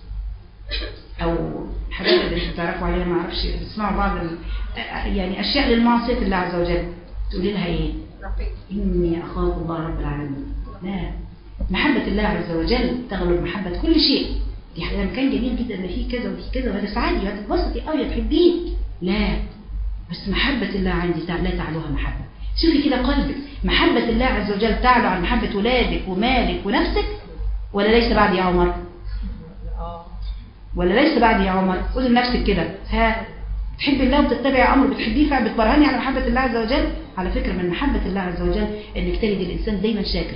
أو حاجات اللي انتوا بتعرفوا عليها ما اعرفش بتسمعوا بعض ال- يعني أشياء للمعصية الله عز وجل تقولي لها إيه إني أخاف الله رب العالمين لا محبة الله عز وجل تغلب محبة كل شيء دي حاجة مكان جميل جدا اللي فيه كذا وفيه كذا وهتسعدي وهتتبسطي قوي هتحبيه لا بس محبة الله عندي تع- لا تعلوها محبة شوفي كده قلبك محبة الله عز وجل تعلو عن محبة ولادك ومالك ونفسك ولا ليس بعد يا عمر اه ولا ليس بعد يا عمر قولي لنفسك كده ها تحب الله وتتبع امره بتحبيه فبتبرهني على محبة الله عز وجل على فكرة من محبة الله عز وجل انك تجد الانسان دايما شاكر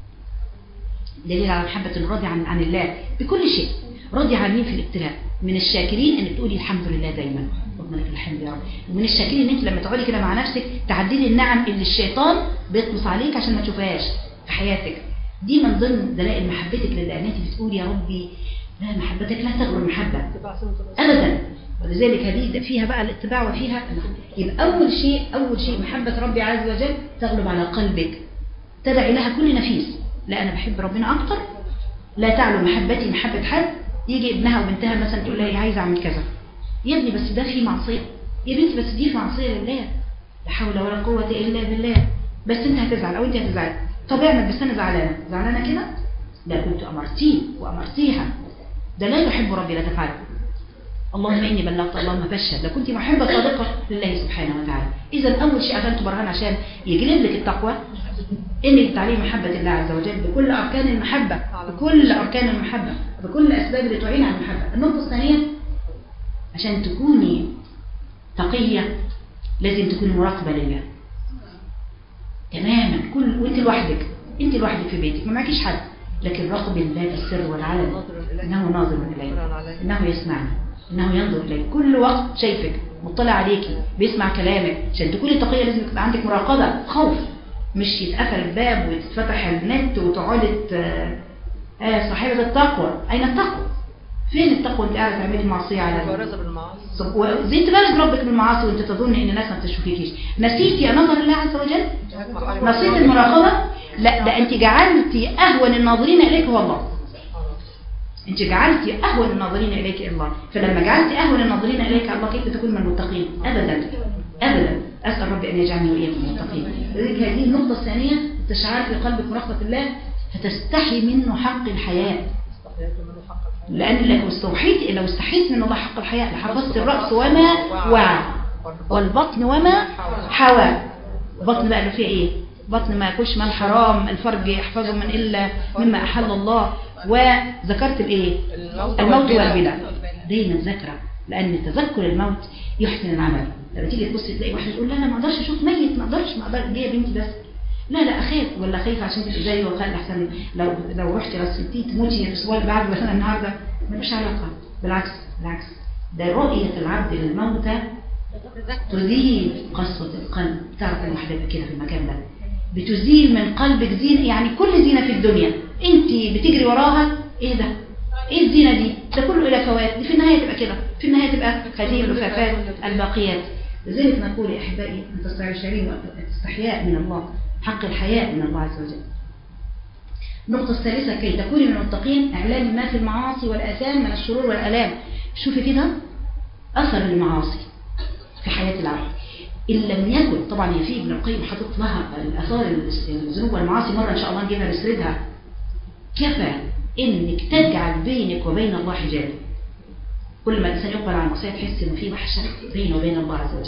دليل على محبة الراضي عن عن الله بكل شيء راضي عن مين في الابتلاء من الشاكرين انك تقولي الحمد لله دايما اللهم لك الحمد يا رب ومن الشاكرين ان انت لما تقعدي كده مع نفسك تعدلي النعم اللي الشيطان بيطمس عليك عشان ما تشوفهاش في حياتك دي من ضمن دلائل محبتك لله ان انت بتقولي يا ربي لا محبتك لا تغلب محبه تبع سنة الرسول ابدا ولذلك هذه فيها بقى الاتباع وفيها يبقى اول شيء اول شيء محبه ربي عز وجل تغلب على قلبك تدعي لها كل نفيس لا انا بحب ربنا اكتر لا تعلو محبتي محبه حد يجي ابنها وبنتها مثلا تقول لها إيه عايزه اعمل كذا يا ابني بس ده في معصيه يا بنتي بس دي في معصيه لله لا حول ولا قوه الا بالله بس انت هتزعل او انت هتزعل طب اعمل بس انا زعلانه زعلانه كده لا كنت امرتيه وامرتيها ده لا يحب ربي لا تفعله اللهم إني بلغت اللهم بشهد لو كنت محبة صادقة لله سبحانه وتعالى إذا أول شيء عشان تبرهن عشان يجلب لك التقوى إنك تعليم محبة الله عز وجل بكل أركان المحبة بكل أركان المحبة بكل الأسباب اللي تعين على المحبة النقطة الثانية عشان تكوني تقية لازم تكوني مراقبة لله تماما كل وانت لوحدك انت لوحدك في بيتك ما معكيش حد لكن راقب الله في السر والعلن انه ناظر اليك انه يسمعني انه ينظر اليك كل وقت شايفك مطلع عليكي بيسمع كلامك عشان تكوني تقيه لازم يبقى عندك مراقبه خوف مش يتقفل الباب ويتفتح النت وتقعدي ت- آه صاحبة التقوى أين التقوى؟ فين التقوى اللي قاعدة تعملي معصية على مبارزة بالمعاصي طب وازاي تبارز ربك بالمعاصي وانت تظن ان الناس ما بتشوفيكيش نسيتي نظر الله عز وجل نسيت المراقبة لا ده انت جعلتي اهون الناظرين اليك هو الله انت جعلتي اهون الناظرين اليك الله فلما جعلتي اهون الناظرين اليك الله كيف تكون من المتقين ابدا ابدا اسال ربي ان يجعلني واياكم من المتقين لذلك هذه النقطه الثانيه استشعار في قلبك مراقبه الله فتستحي منه حق الحياه استحييت منه حق الحياة لأن لو استوحيت لو استحيت من الله حق الحياة لحفظت الرأس وما وعى والبطن وما حوى البطن بقى اللي فيه ايه بطن ما ياكلش مال حرام الفرج يحفظه من إلا مما أحل الله وذكرت الايه الموت والبدع دايما ذاكرة لأن تذكر الموت يحسن العمل لما تيجي تبص تلاقي واحد يقول لا انا ما اقدرش اشوف ميت ما اقدرش ما اقدرش ليه يا بنتي بس لا لا اخاف ولا خايفه عشان تبقي زيه وخايفه احسن لو لو رحتي غسلتيه تموتي الاسبوع اللي بعده مثلا النهارده ملوش علاقه بالعكس بالعكس ده رؤيه العبد للموتى تزيل قسوه القلب تعرف ان واحده كده في المكان ده بتزيل من قلبك زينه يعني كل زينه في الدنيا انت بتجري وراها ايه ده ايه الزينه دي ده كله الى فوات دي في النهايه تبقى كده في النهايه تبقى هذه اللفافات الباقيات لذلك نقول يا احبائي ان تستشعرين استحياء من الله حق الحياء من الله عز وجل النقطة الثالثة كي تكوني من المتقين إعلام ما في المعاصي والآثام من الشرور والآلام شوفي كده أثر المعاصي في حياة العبد إن لم يكن طبعا هي في ابن القيم حاطط لها الآثار الذنوب والمعاصي مرة إن شاء الله نجيبها نسردها كفى إنك تجعل بينك وبين الله حجاب كل ما الإنسان يقبل على المعصية تحس إن في وحشة بينه وبين الله عز وجل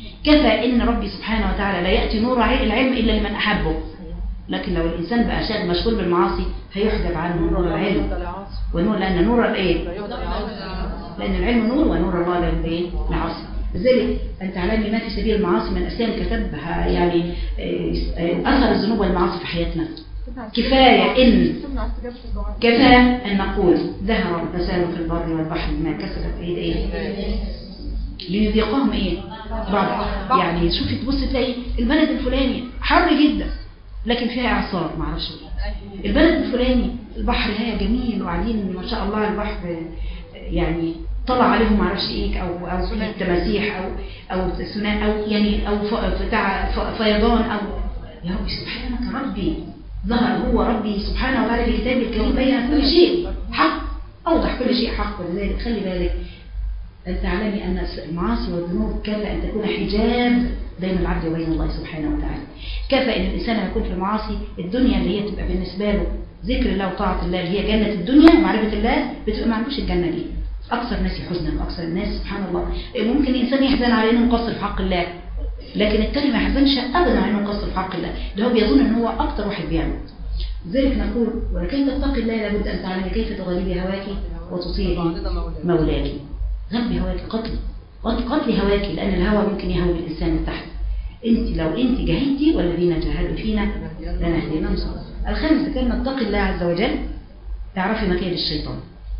كفى إن ربي سبحانه وتعالى لا يأتي نور ع- العلم إلا لمن أحبه لكن لو الإنسان بقى شاغل مشغول بالمعاصي هيحجب عنه نور العلم ونور لأن نور الإيه؟ لأن العلم نور ونور الله للإيه؟ العاصي لذلك أن تعلمي ما في سبيل المعاصي من أسلام كتبها يعني آه، آه، أثر الذنوب والمعاصي في حياتنا كفاية إن كفى أن نقول ظهر الفساد في البر والبحر بما كسبت أيدي إيه؟ ليذيقهم إيه؟ بعض يعني شوفي تبص تلاقي البلد الفلاني حر جدا لكن فيها إعصار معرفش ليه. البلد الفلاني البحر هي جميل وقاعدين ما شاء الله البحر آه، يعني طلع عليهم معرفش ايه او او في تماسيح او او تسونام او يعني او ف- بتاع ف- فيضان او يا ربي سبحانك ربي ظهر هو ربي سبحانه وتعالى في كتابه الكريم بين كل شيء حق اوضح كل شيء حق ولذلك خلي بالك أن تعلمي أن المعاصي والذنوب كفى أن تكون حجاب بين العبد وبين الله سبحانه وتعالى كفى أن الإنسان لما يكون في المعاصي الدنيا اللي هي تبقى بالنسبة له ذكر الله وطاعة الله اللي هي جنة الدنيا ومعرفة الله بتبقى ما عندوش الجنة دي أكثر الناس حزنا وأكثر الناس سبحان الله ممكن الإنسان يحزن على إنه مقصر في حق الله لكن التاني ما يحزنش أبدا على إنه مقصر في حق الله ده هو بيظن إن هو أكثر واحد بيعمل لذلك نقول ولكي تتقي الله لابد أن تعلمي كيف تغلبي هواك وتطيعي مولاك غلبي هواك قتلي قت- قتلي هواك لأن الهوى ممكن يهوي الإنسان من تحت انت لو انت جاهدتي والذين جاهدوا فينا لنهدينهم صراطا الخامس كان نتقي الله عز وجل تعرفي مكان الشيطان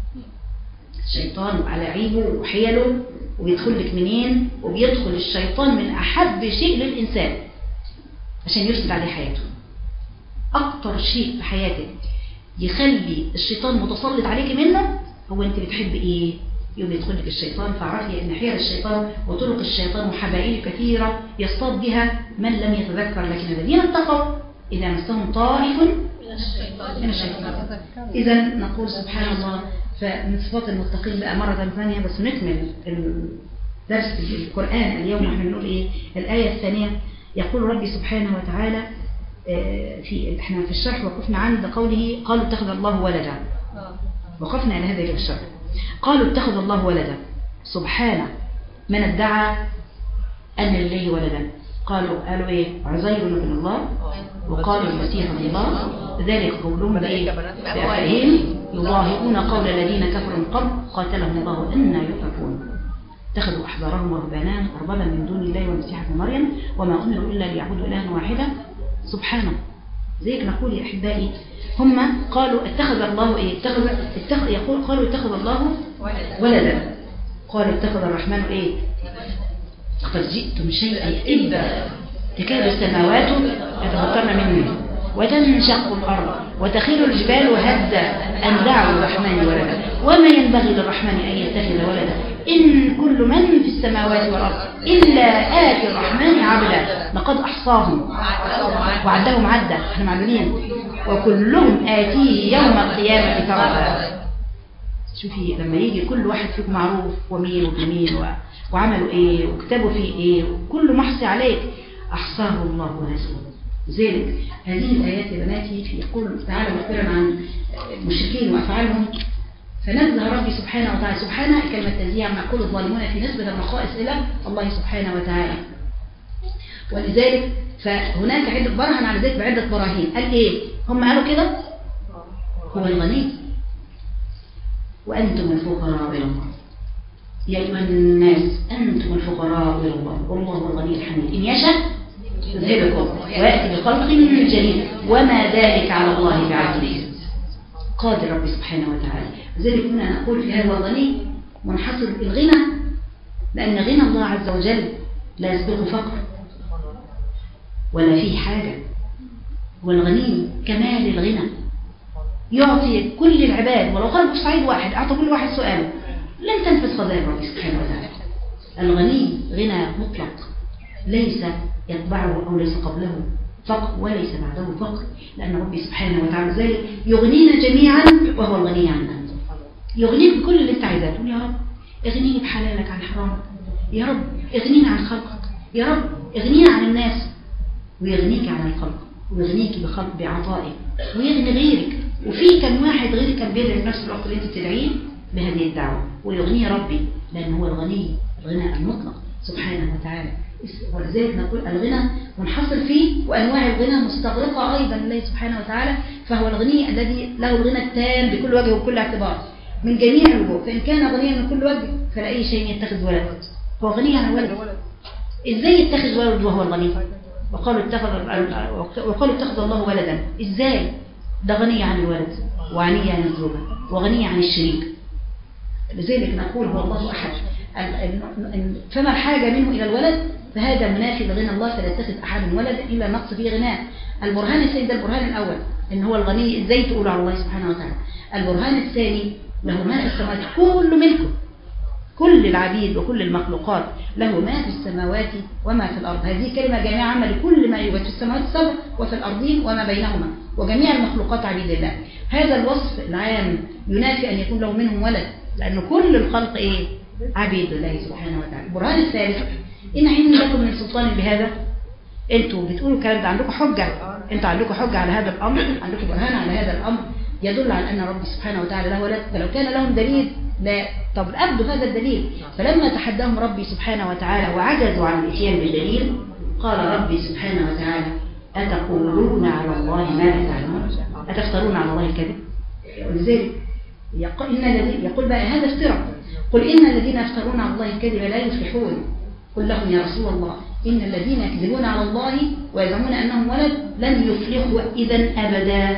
الشيطان على عيبه وحيله وبيدخل لك منين وبيدخل الشيطان من أحب شيء للإنسان عشان يفسد عليه حياته أكتر شيء في حياتك يخلي الشيطان متسلط عليك منه هو أنت بتحب إيه يوم يدخل لك الشيطان فاعرفي أن حيل الشيطان وطرق الشيطان وحبائل كثيرة يصطاد بها من لم يتذكر لكن الذين اتقوا إذا مسهم طائف من الشيطان إذا نقول سبحان الله فمن صفات المتقين بقى مرة ثانية بس نكمل درس القرآن اليوم احنا بنقول إيه الآية الثانية يقول ربي سبحانه وتعالى آه، في احنا في الشرح وقفنا عند قوله قالوا اتخذ الله ولدا وقفنا على هذا في الشرح قالوا اتخذ الله ولدا سبحانه من ادعى أن لله ولدا قالوا قالوا ايه عزير ابن الله وقالوا المسيح ابن الله ذلك قولهم بايه بأفواههم يضاهئون قول الذين كفروا من قبل قاتلهم الله أن يؤفكون اتخذوا أحبارهم ورهبانهم أربابا من دون الله والمسيح ابن مريم وما أمروا إلا ليعبدوا إلها واحدا سبحانه زيك نقول يا أحبائي هم قالوا اتخذ الله إيه اتخذ, اتخذ يقول قالوا اتخذ الله ولدا قالوا اتخذ الرحمن إيه لقد جئتم شيئا إلا تكاد السماوات يتفطرن منه وتنشق الأرض وتخير الجبال هدا أن دعوا الرحمن ولدا وما ينبغي للرحمن أن يتخذ ولدا إن كل من في السماوات والأرض إلا آتي الرحمن عبدا لقد أحصاهم وعدهم عدا احنا معلومين وكلهم آتيه يوم القيامة فردا شوفي لما يجي كل واحد فيكم معروف ومين وابن مين و... وعملوا ايه وكتبوا فيه ايه وكل محصي عليك احصاه الله ونسوه لذلك هذه الايات يا بناتي في يقول تعالى مخبرا عن المشركين وافعالهم فنزه ربي سبحانه وتعالى سبحانه كلمة تنزيه عما يقول الظالمون في نسبة النقائص إلى الله سبحانه وتعالى ولذلك فهناك عدة برهن على ذلك بعدة براهين قال إيه هم قالوا كده هو الغني وأنتم الفقراء إلى الله يا أيها الناس أنتم الفقراء إلى الله والله هو الغني الحميد إن يشاء يذهبكم ويأتي بخلق جديد وما ذلك على الله بعزيز قادر ربي سبحانه وتعالى لذلك هنا نقول في هذا الغني منحصر الغنى لأن غنى الله عز وجل لا يسبق فقر ولا فيه حاجة والغني كمال الغنى يعطي كل العباد ولو قلب صعيد واحد أعطى كل واحد سؤال لن تنفذ خزائن ربي سبحانه وتعالى الغني غنى مطلق ليس يتبعه أو ليس قبله فقر وليس بعده فقر لأن ربي سبحانه وتعالى ذلك يغنينا جميعا وهو الغني عنا يغنيك بكل اللي انت عايزاه تقول يا رب اغنيني بحلالك عن حرامك يا رب اغنيني عن خلقك يا رب اغنينا عن الناس ويغنيك عن الخلق ويغنيك بخلق بعطائك ويغني غيرك وفي كم واحد غيرك كان بيدعي في نفس الوقت اللي انت تدعيه بهذه الدعوة ويغنيه ربي لأن هو الغني الغناء المطلق سبحانه وتعالى ولذلك نقول الغنى منحصر فيه وأنواع الغنى مستغرقة أيضا لله سبحانه وتعالى فهو الغني الذي له الغنى التام بكل وجه وكل اعتبار من جميع الوجوه فإن كان غنيا من كل وجه فلا أي شيء يتخذ ولد هو غني عن الولد إزاي يتخذ ولد وهو الغني وقالوا اتخذ وقالوا اتخذ الله ولدا إزاي ده غني عن الولد وغني عن الزوجة وغني عن الشريك لذلك نقول هو الله أحد ال- ال- ال- فما الحاجة منه إلى الولد فهذا منافي لغنى الله فلا يتخذ أحد ولدا إلا نقص في غناه البرهان الثاني ده البرهان الأول إن هو الغني إزاي تقول على الله سبحانه وتعالى البرهان الثاني له ما في السماوات كل ملكه كل العبيد وكل المخلوقات له ما في السماوات وما في الأرض هذه كلمة جامعة عامة لكل ما يوجد في السماوات السبع وفي الأرضين وما بينهما وجميع المخلوقات عبيد الله هذا الوصف العام ينافي أن يكون له منهم ولد لأن كل الخلق إيه عبيد الله سبحانه وتعالى البرهان الثالث إن حين لكم من سلطان بهذا انتوا بتقولوا الكلام ده عندكم حجة انتوا عندكم حجة على هذا الأمر عندكم برهان على هذا الأمر يدل على أن ربي سبحانه وتعالى له ولد فلو كان لهم دليل لا طب أبدوا هذا الدليل فلما تحداهم ربي سبحانه وتعالى وعجزوا عن الاتيان بالدليل قال ربي سبحانه وتعالى أتقولون على الله ما لا تعلمون أتفترون على الله الكذب ولذلك يقول, إن الذي يقول بقى هذا افتراء قل إن الذين يفترون على الله الكذب لا يفلحون قل لهم يا رسول الله إن الذين يكذبون على الله ويزعمون أنهم ولد لن يفلحوا إذا أبدا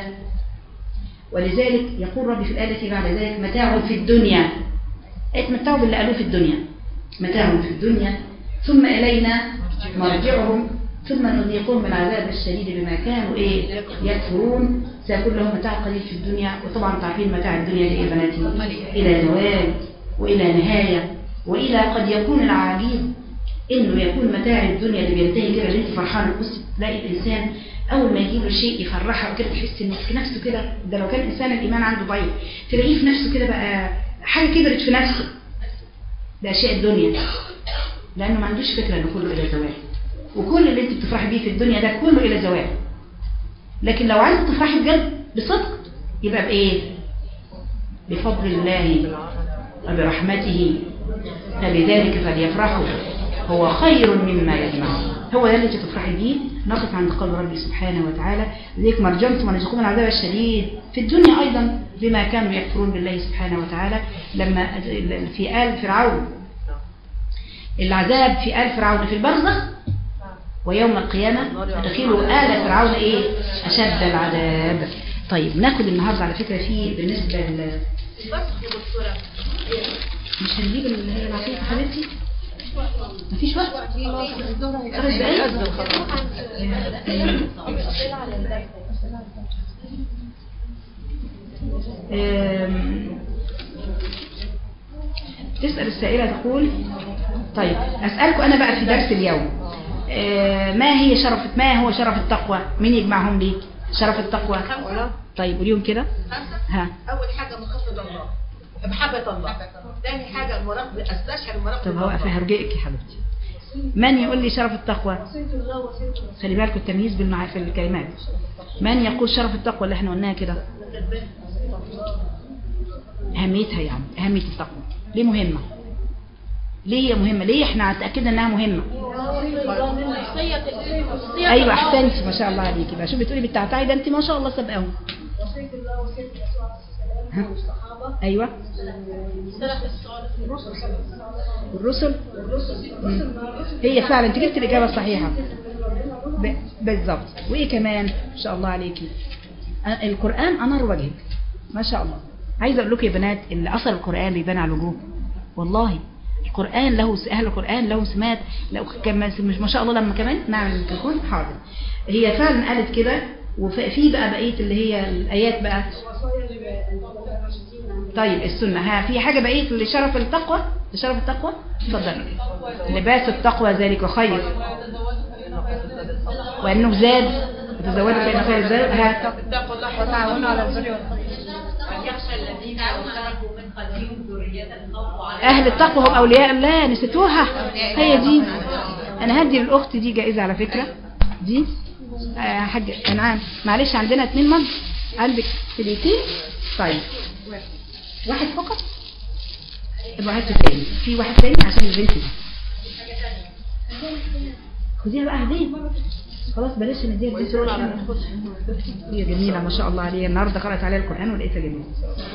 ولذلك يقول ربي في الآية التي بعد ذلك متاع في الدنيا اتمتعوا باللي قالوه في الدنيا متاع في الدنيا ثم إلينا مرجعهم ثم نذيقهم العذاب الشديد بما كانوا ايه يكفرون سيكون لهم متاع قليل في الدنيا وطبعا تعرفين متاع الدنيا دي ايه بناتي الى زوال والى نهايه والى قد يكون العجيب انه يكون متاع الدنيا اللي بينتهي كده اللي انت فرحان بص تلاقي الانسان اول ما يجيله شيء يفرحه وكده تحس ان في نفسه كده ده لو كان الانسان الايمان عنده ضعيف تلاقيه في نفسه كده بقى حاجه كبرت في نفسه باشياء الدنيا لانه ما عندوش فكره ان كله الى زوال وكل اللي انت بتفرحي بيه في الدنيا ده كله الى زوال لكن لو عايزه تفرحي بجد بصدق يبقى بايه بفضل الله وبرحمته فبذلك فليفرحوا هو خير مما يجمعون هو ده اللي انت تفرحي بيه نقف عند قول ربي سبحانه وتعالى ذيك مرجمتم ونزقكم العذاب الشديد في الدنيا ايضا بما كانوا يكفرون بالله سبحانه وتعالى لما في آل فرعون العذاب في آل فرعون في البرزخ ويوم القيامة ادخلوا آل فرعون ايه أشد العذاب طيب ناخد النهاردة على فكرة في بالنسبة ل مش هنجيب اللي هي العقيقة حبيبتي مفيش وقت خمس دقايق أم، تسأل السائلة تقول طيب أسألكم أنا بقى في درس اليوم آه، ما هي شرف ما هو شرف التقوى مين يجمعهم لي شرف التقوى طيب قوليهم كده ها اول حاجه مخافه الله محبه الله ثاني حاجه المراقبه استشعر المراقبه طب هو هرجئك يا حبيبتي من يقول لي شرف التقوى خلي بالكم التمييز بالمع في الكلمات من يقول شرف التقوى اللي احنا قلناها كده اهميتها يعني اهميه التقوى ليه مهمه ليه هي مهمه ليه احنا اتاكدنا انها مهمه ايوه احسنتي ما شاء الله عليكي بقى شوفي بتقولي بالتعتعي ده انت ما شاء الله سابقاهم ها؟ ايوه الرسل مم. هي فعلا انت جبت الاجابه الصحيحه ب- بالظبط وايه كمان ان شاء الله عليكي أ- القران انار وجهك ما شاء الله عايزه اقول لكم يا بنات ان اثر القران بيبان على الوجوه والله القران له اهل القران له سمات لو كما مش ما شاء الله لما كمان نعمل الميكروفون حاضر هي فعلا قالت كده وفي بقى بقيه اللي هي الايات بقى طيب السنة ها في حاجة بقية لشرف التقوى لشرف التقوى اتفضل لباس التقوى ذلك خير وأنه زاد وتزودوا فإن خير الزاد ها وتعاونوا على البر والتقوى أهل التقوى هم أولياء الله نسيتوها هي دي أنا هدي للأخت دي جائزة على فكرة دي آه حاج أنعام معلش عندنا اتنين مج عندك سليتين طيب واحد فقط طب واحد تاني في واحد تاني عشان البنت دي خديها بقى هديه خلاص بلاش نديها ويسرون على نفسهم هي جميلة ما شاء الله عليها النهاردة قرأت عليها القرآن ولقيتها جميلة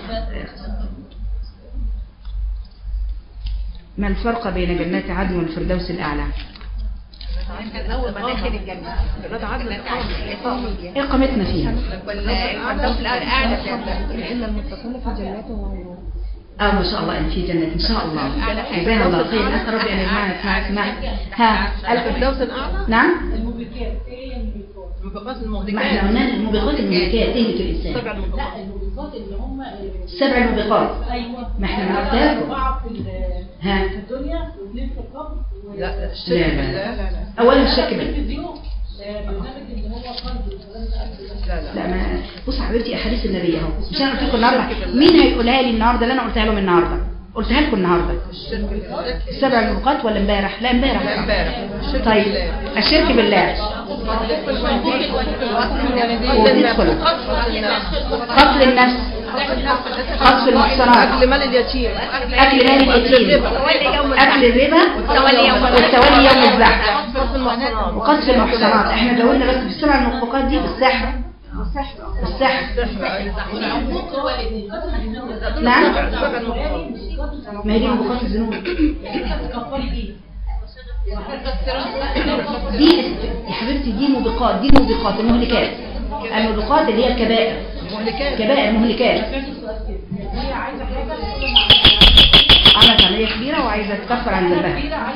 ما الفرق بين جنات عدن والفردوس الأعلى اول ما داخل الجنه جنات عدن إقامة. إقامتنا فيها والفردوس الاعلى إن المتقين في جنات وعيون اه ما شاء الله ان في جنة ان شاء الله جزاها الله خير اسال ربي ان يجمعنا اسمع اسمع ها الفردوس الأعلى نعم الموبقات ما احنا المهلكات قلنا الموبقات المهلكات تهلك الانسان سبع الموبقات السبع الموبقات ما احنا بنقولها لكم ها لا لا لا الشرك لا بالله لا لا اولا الشك بالله لا لا لا ما بص يا حبيبتي احاديث النبي اهو مش انا قلت لكم النهارده مين هيقولها لي النهارده اللي انا قلتها لهم النهارده قلتها لكم النهارده الشرك بالله السبع الموبقات ولا امبارح لا امبارح لا امبارح الشرك طيب بالله الشرك بالله وبيدخل قتل النفس قتل المحصنات أكل مال اليتيم أكل مال اليتيم أكل الربا والتولي يوم الزحف قصف المحصنات وقذف المحصنات احنا زودنا بس في السبع المطبقات دي بالسحر بالسحر نعم سبع المحصنات ما هي دي مطبقات الذنوب دي يا حبيبتي دي موبقات دي موبقات المهلكات الموبقات اللي هي الكبائر مهلكات كبائر مهلكات عملت عملية كبيرة وعايزة تكفر عن ذنبها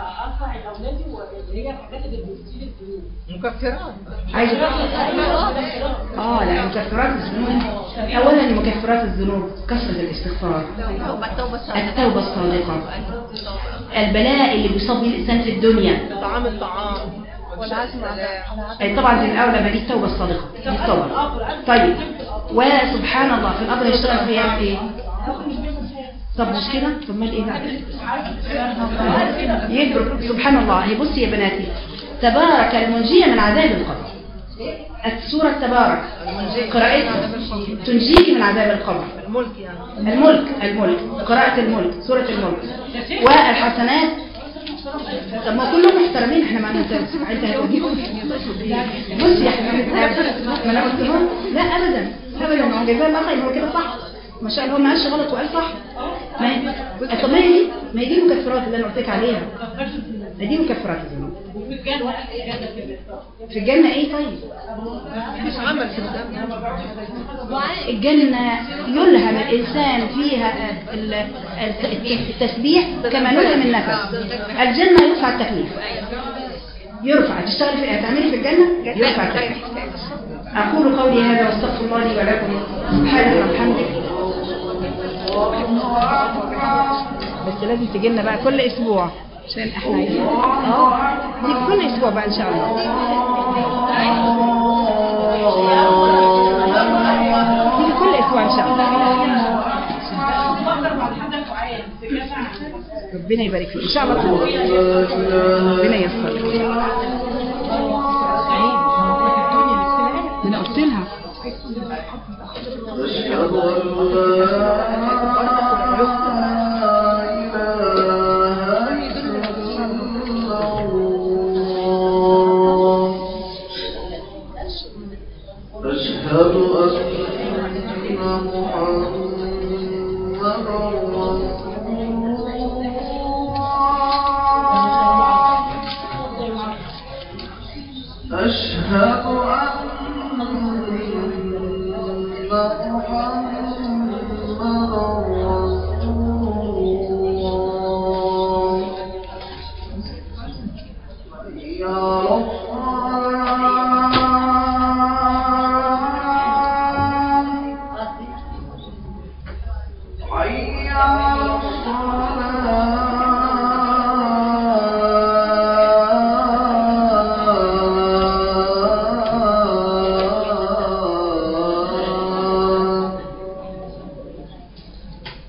مكفرات عايزة اه لا مكفرات الذنوب اولا مكفرات الذنوب كثرة الاستغفار التوبة الصادقة البلاء اللي بيصاب به الانسان في الدنيا طعام الطعام والعزم على أي طبعا دي الاولى ما دي التوبة الصادقة دي التوبة طيب وسبحان الله في القبر يشتغل في يعمل ايه طب مش كده طب مال ايه بقى يبرك سبحان الله هي بصي يا بناتي تبارك المنجي من عذاب القبر السورة تبارك قراءتها تنجيك من عذاب القبر الملك يعني الملك الملك قراءة الملك سورة الملك والحسنات طب ما كلهم محترمين احنا معنا انت انت هتجيبهم بص يا حبيبي ما انا قلت لهم لا ابدا ابدا هو جزاه الله خير هو كده صح ما شاء الله ما قالش غلط وقال صح ما هي طب ما هي دي ما هي دي المكفرات اللي انا قلت لك عليها ما دي مكفرات الذنوب في الجنة ايه طيب مفيش عمل في الدم الجنة يلهم الإنسان فيها ال- ال- التسبيح كما نلهم النفس الجنة يرفع التكليف يرفع تشتغل في هتعملي في الجنة يرفع التكليف أقول قولي هذا واستغفر الله لي ولكم سبحانك وبحمدك بس لازم تجي لنا بقى كل أسبوع عشان احنا عايزين اه دي كل أسبوع بقى إن شاء الله تيجي كل اسبوع ان شاء الله ربنا يبارك فيك ان شاء الله تروح ربنا ييسر انا قلت لها أشهد أن محمدا رسول الله أشهد أن محمدا رسول الله يا رب حي على الصلاة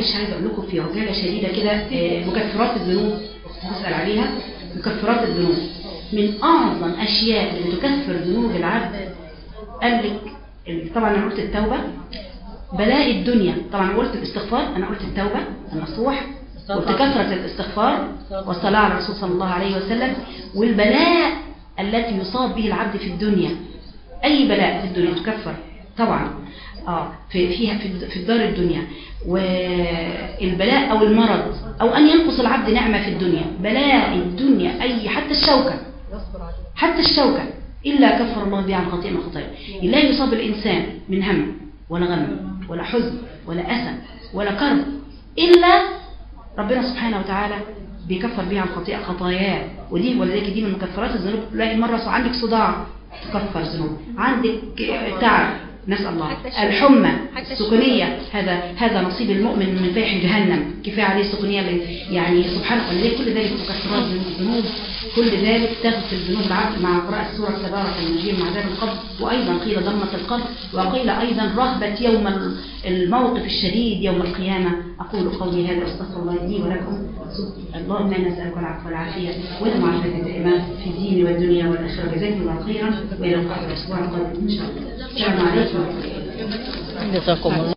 معلش عايزه اقول لكم في عجاله شديده كده آه، مكفرات الذنوب بسال عليها مكفرات الذنوب من اعظم اشياء اللي تكفر ذنوب العبد قال لك ال- طبعا انا قلت التوبه بلاء الدنيا طبعا قلت الاستغفار انا قلت التوبه النصوح قلت كثره الاستغفار والصلاه على الرسول صلى الله عليه وسلم والبلاء التي يصاب به العبد في الدنيا اي بلاء في الدنيا تكفر طبعا اه في فيها في في الدار الدنيا والبلاء او المرض او ان ينقص العبد نعمه في الدنيا بلاء الدنيا اي حتى الشوكه حتى الشوكة إلا كفر الله بها عن خطيئة من خطايا لا يصاب الإنسان من هم ولا غم ولا حزن ولا أسى ولا كرب إلا ربنا سبحانه وتعالى بيكفر بها عن خطيئة خطاياه ودي ولذلك دي من مكفرات الذنوب تلاقي مرة عندك صداع تكفر ذنوب عندك تعب نسأل الله الحمى السكنية هذا هذا نصيب المؤمن من فيح جهنم كفاية عليه السكنية اللي- يعني سبحان الله ولذلك كل ذلك مكفرات الذنوب كل ذلك تغفر ذنوب العبد مع قراءة سورة تبارك المجيد مع عذاب القبر وأيضا قيل ضمة القبر وقيل أيضا رهبة يوم ال- الموقف الشديد يوم القيامة أقول قولي هذا أستغفر الله لي ولكم اللهم إنا نسألك العفو والعافية والمعافاة الدائمة في الدين والدنيا والآخرة جزاكم الله خيرا وإلى اللقاء الأسبوع القادم إن شاء الله السلام عليكم ورحمة الله جزاكم الله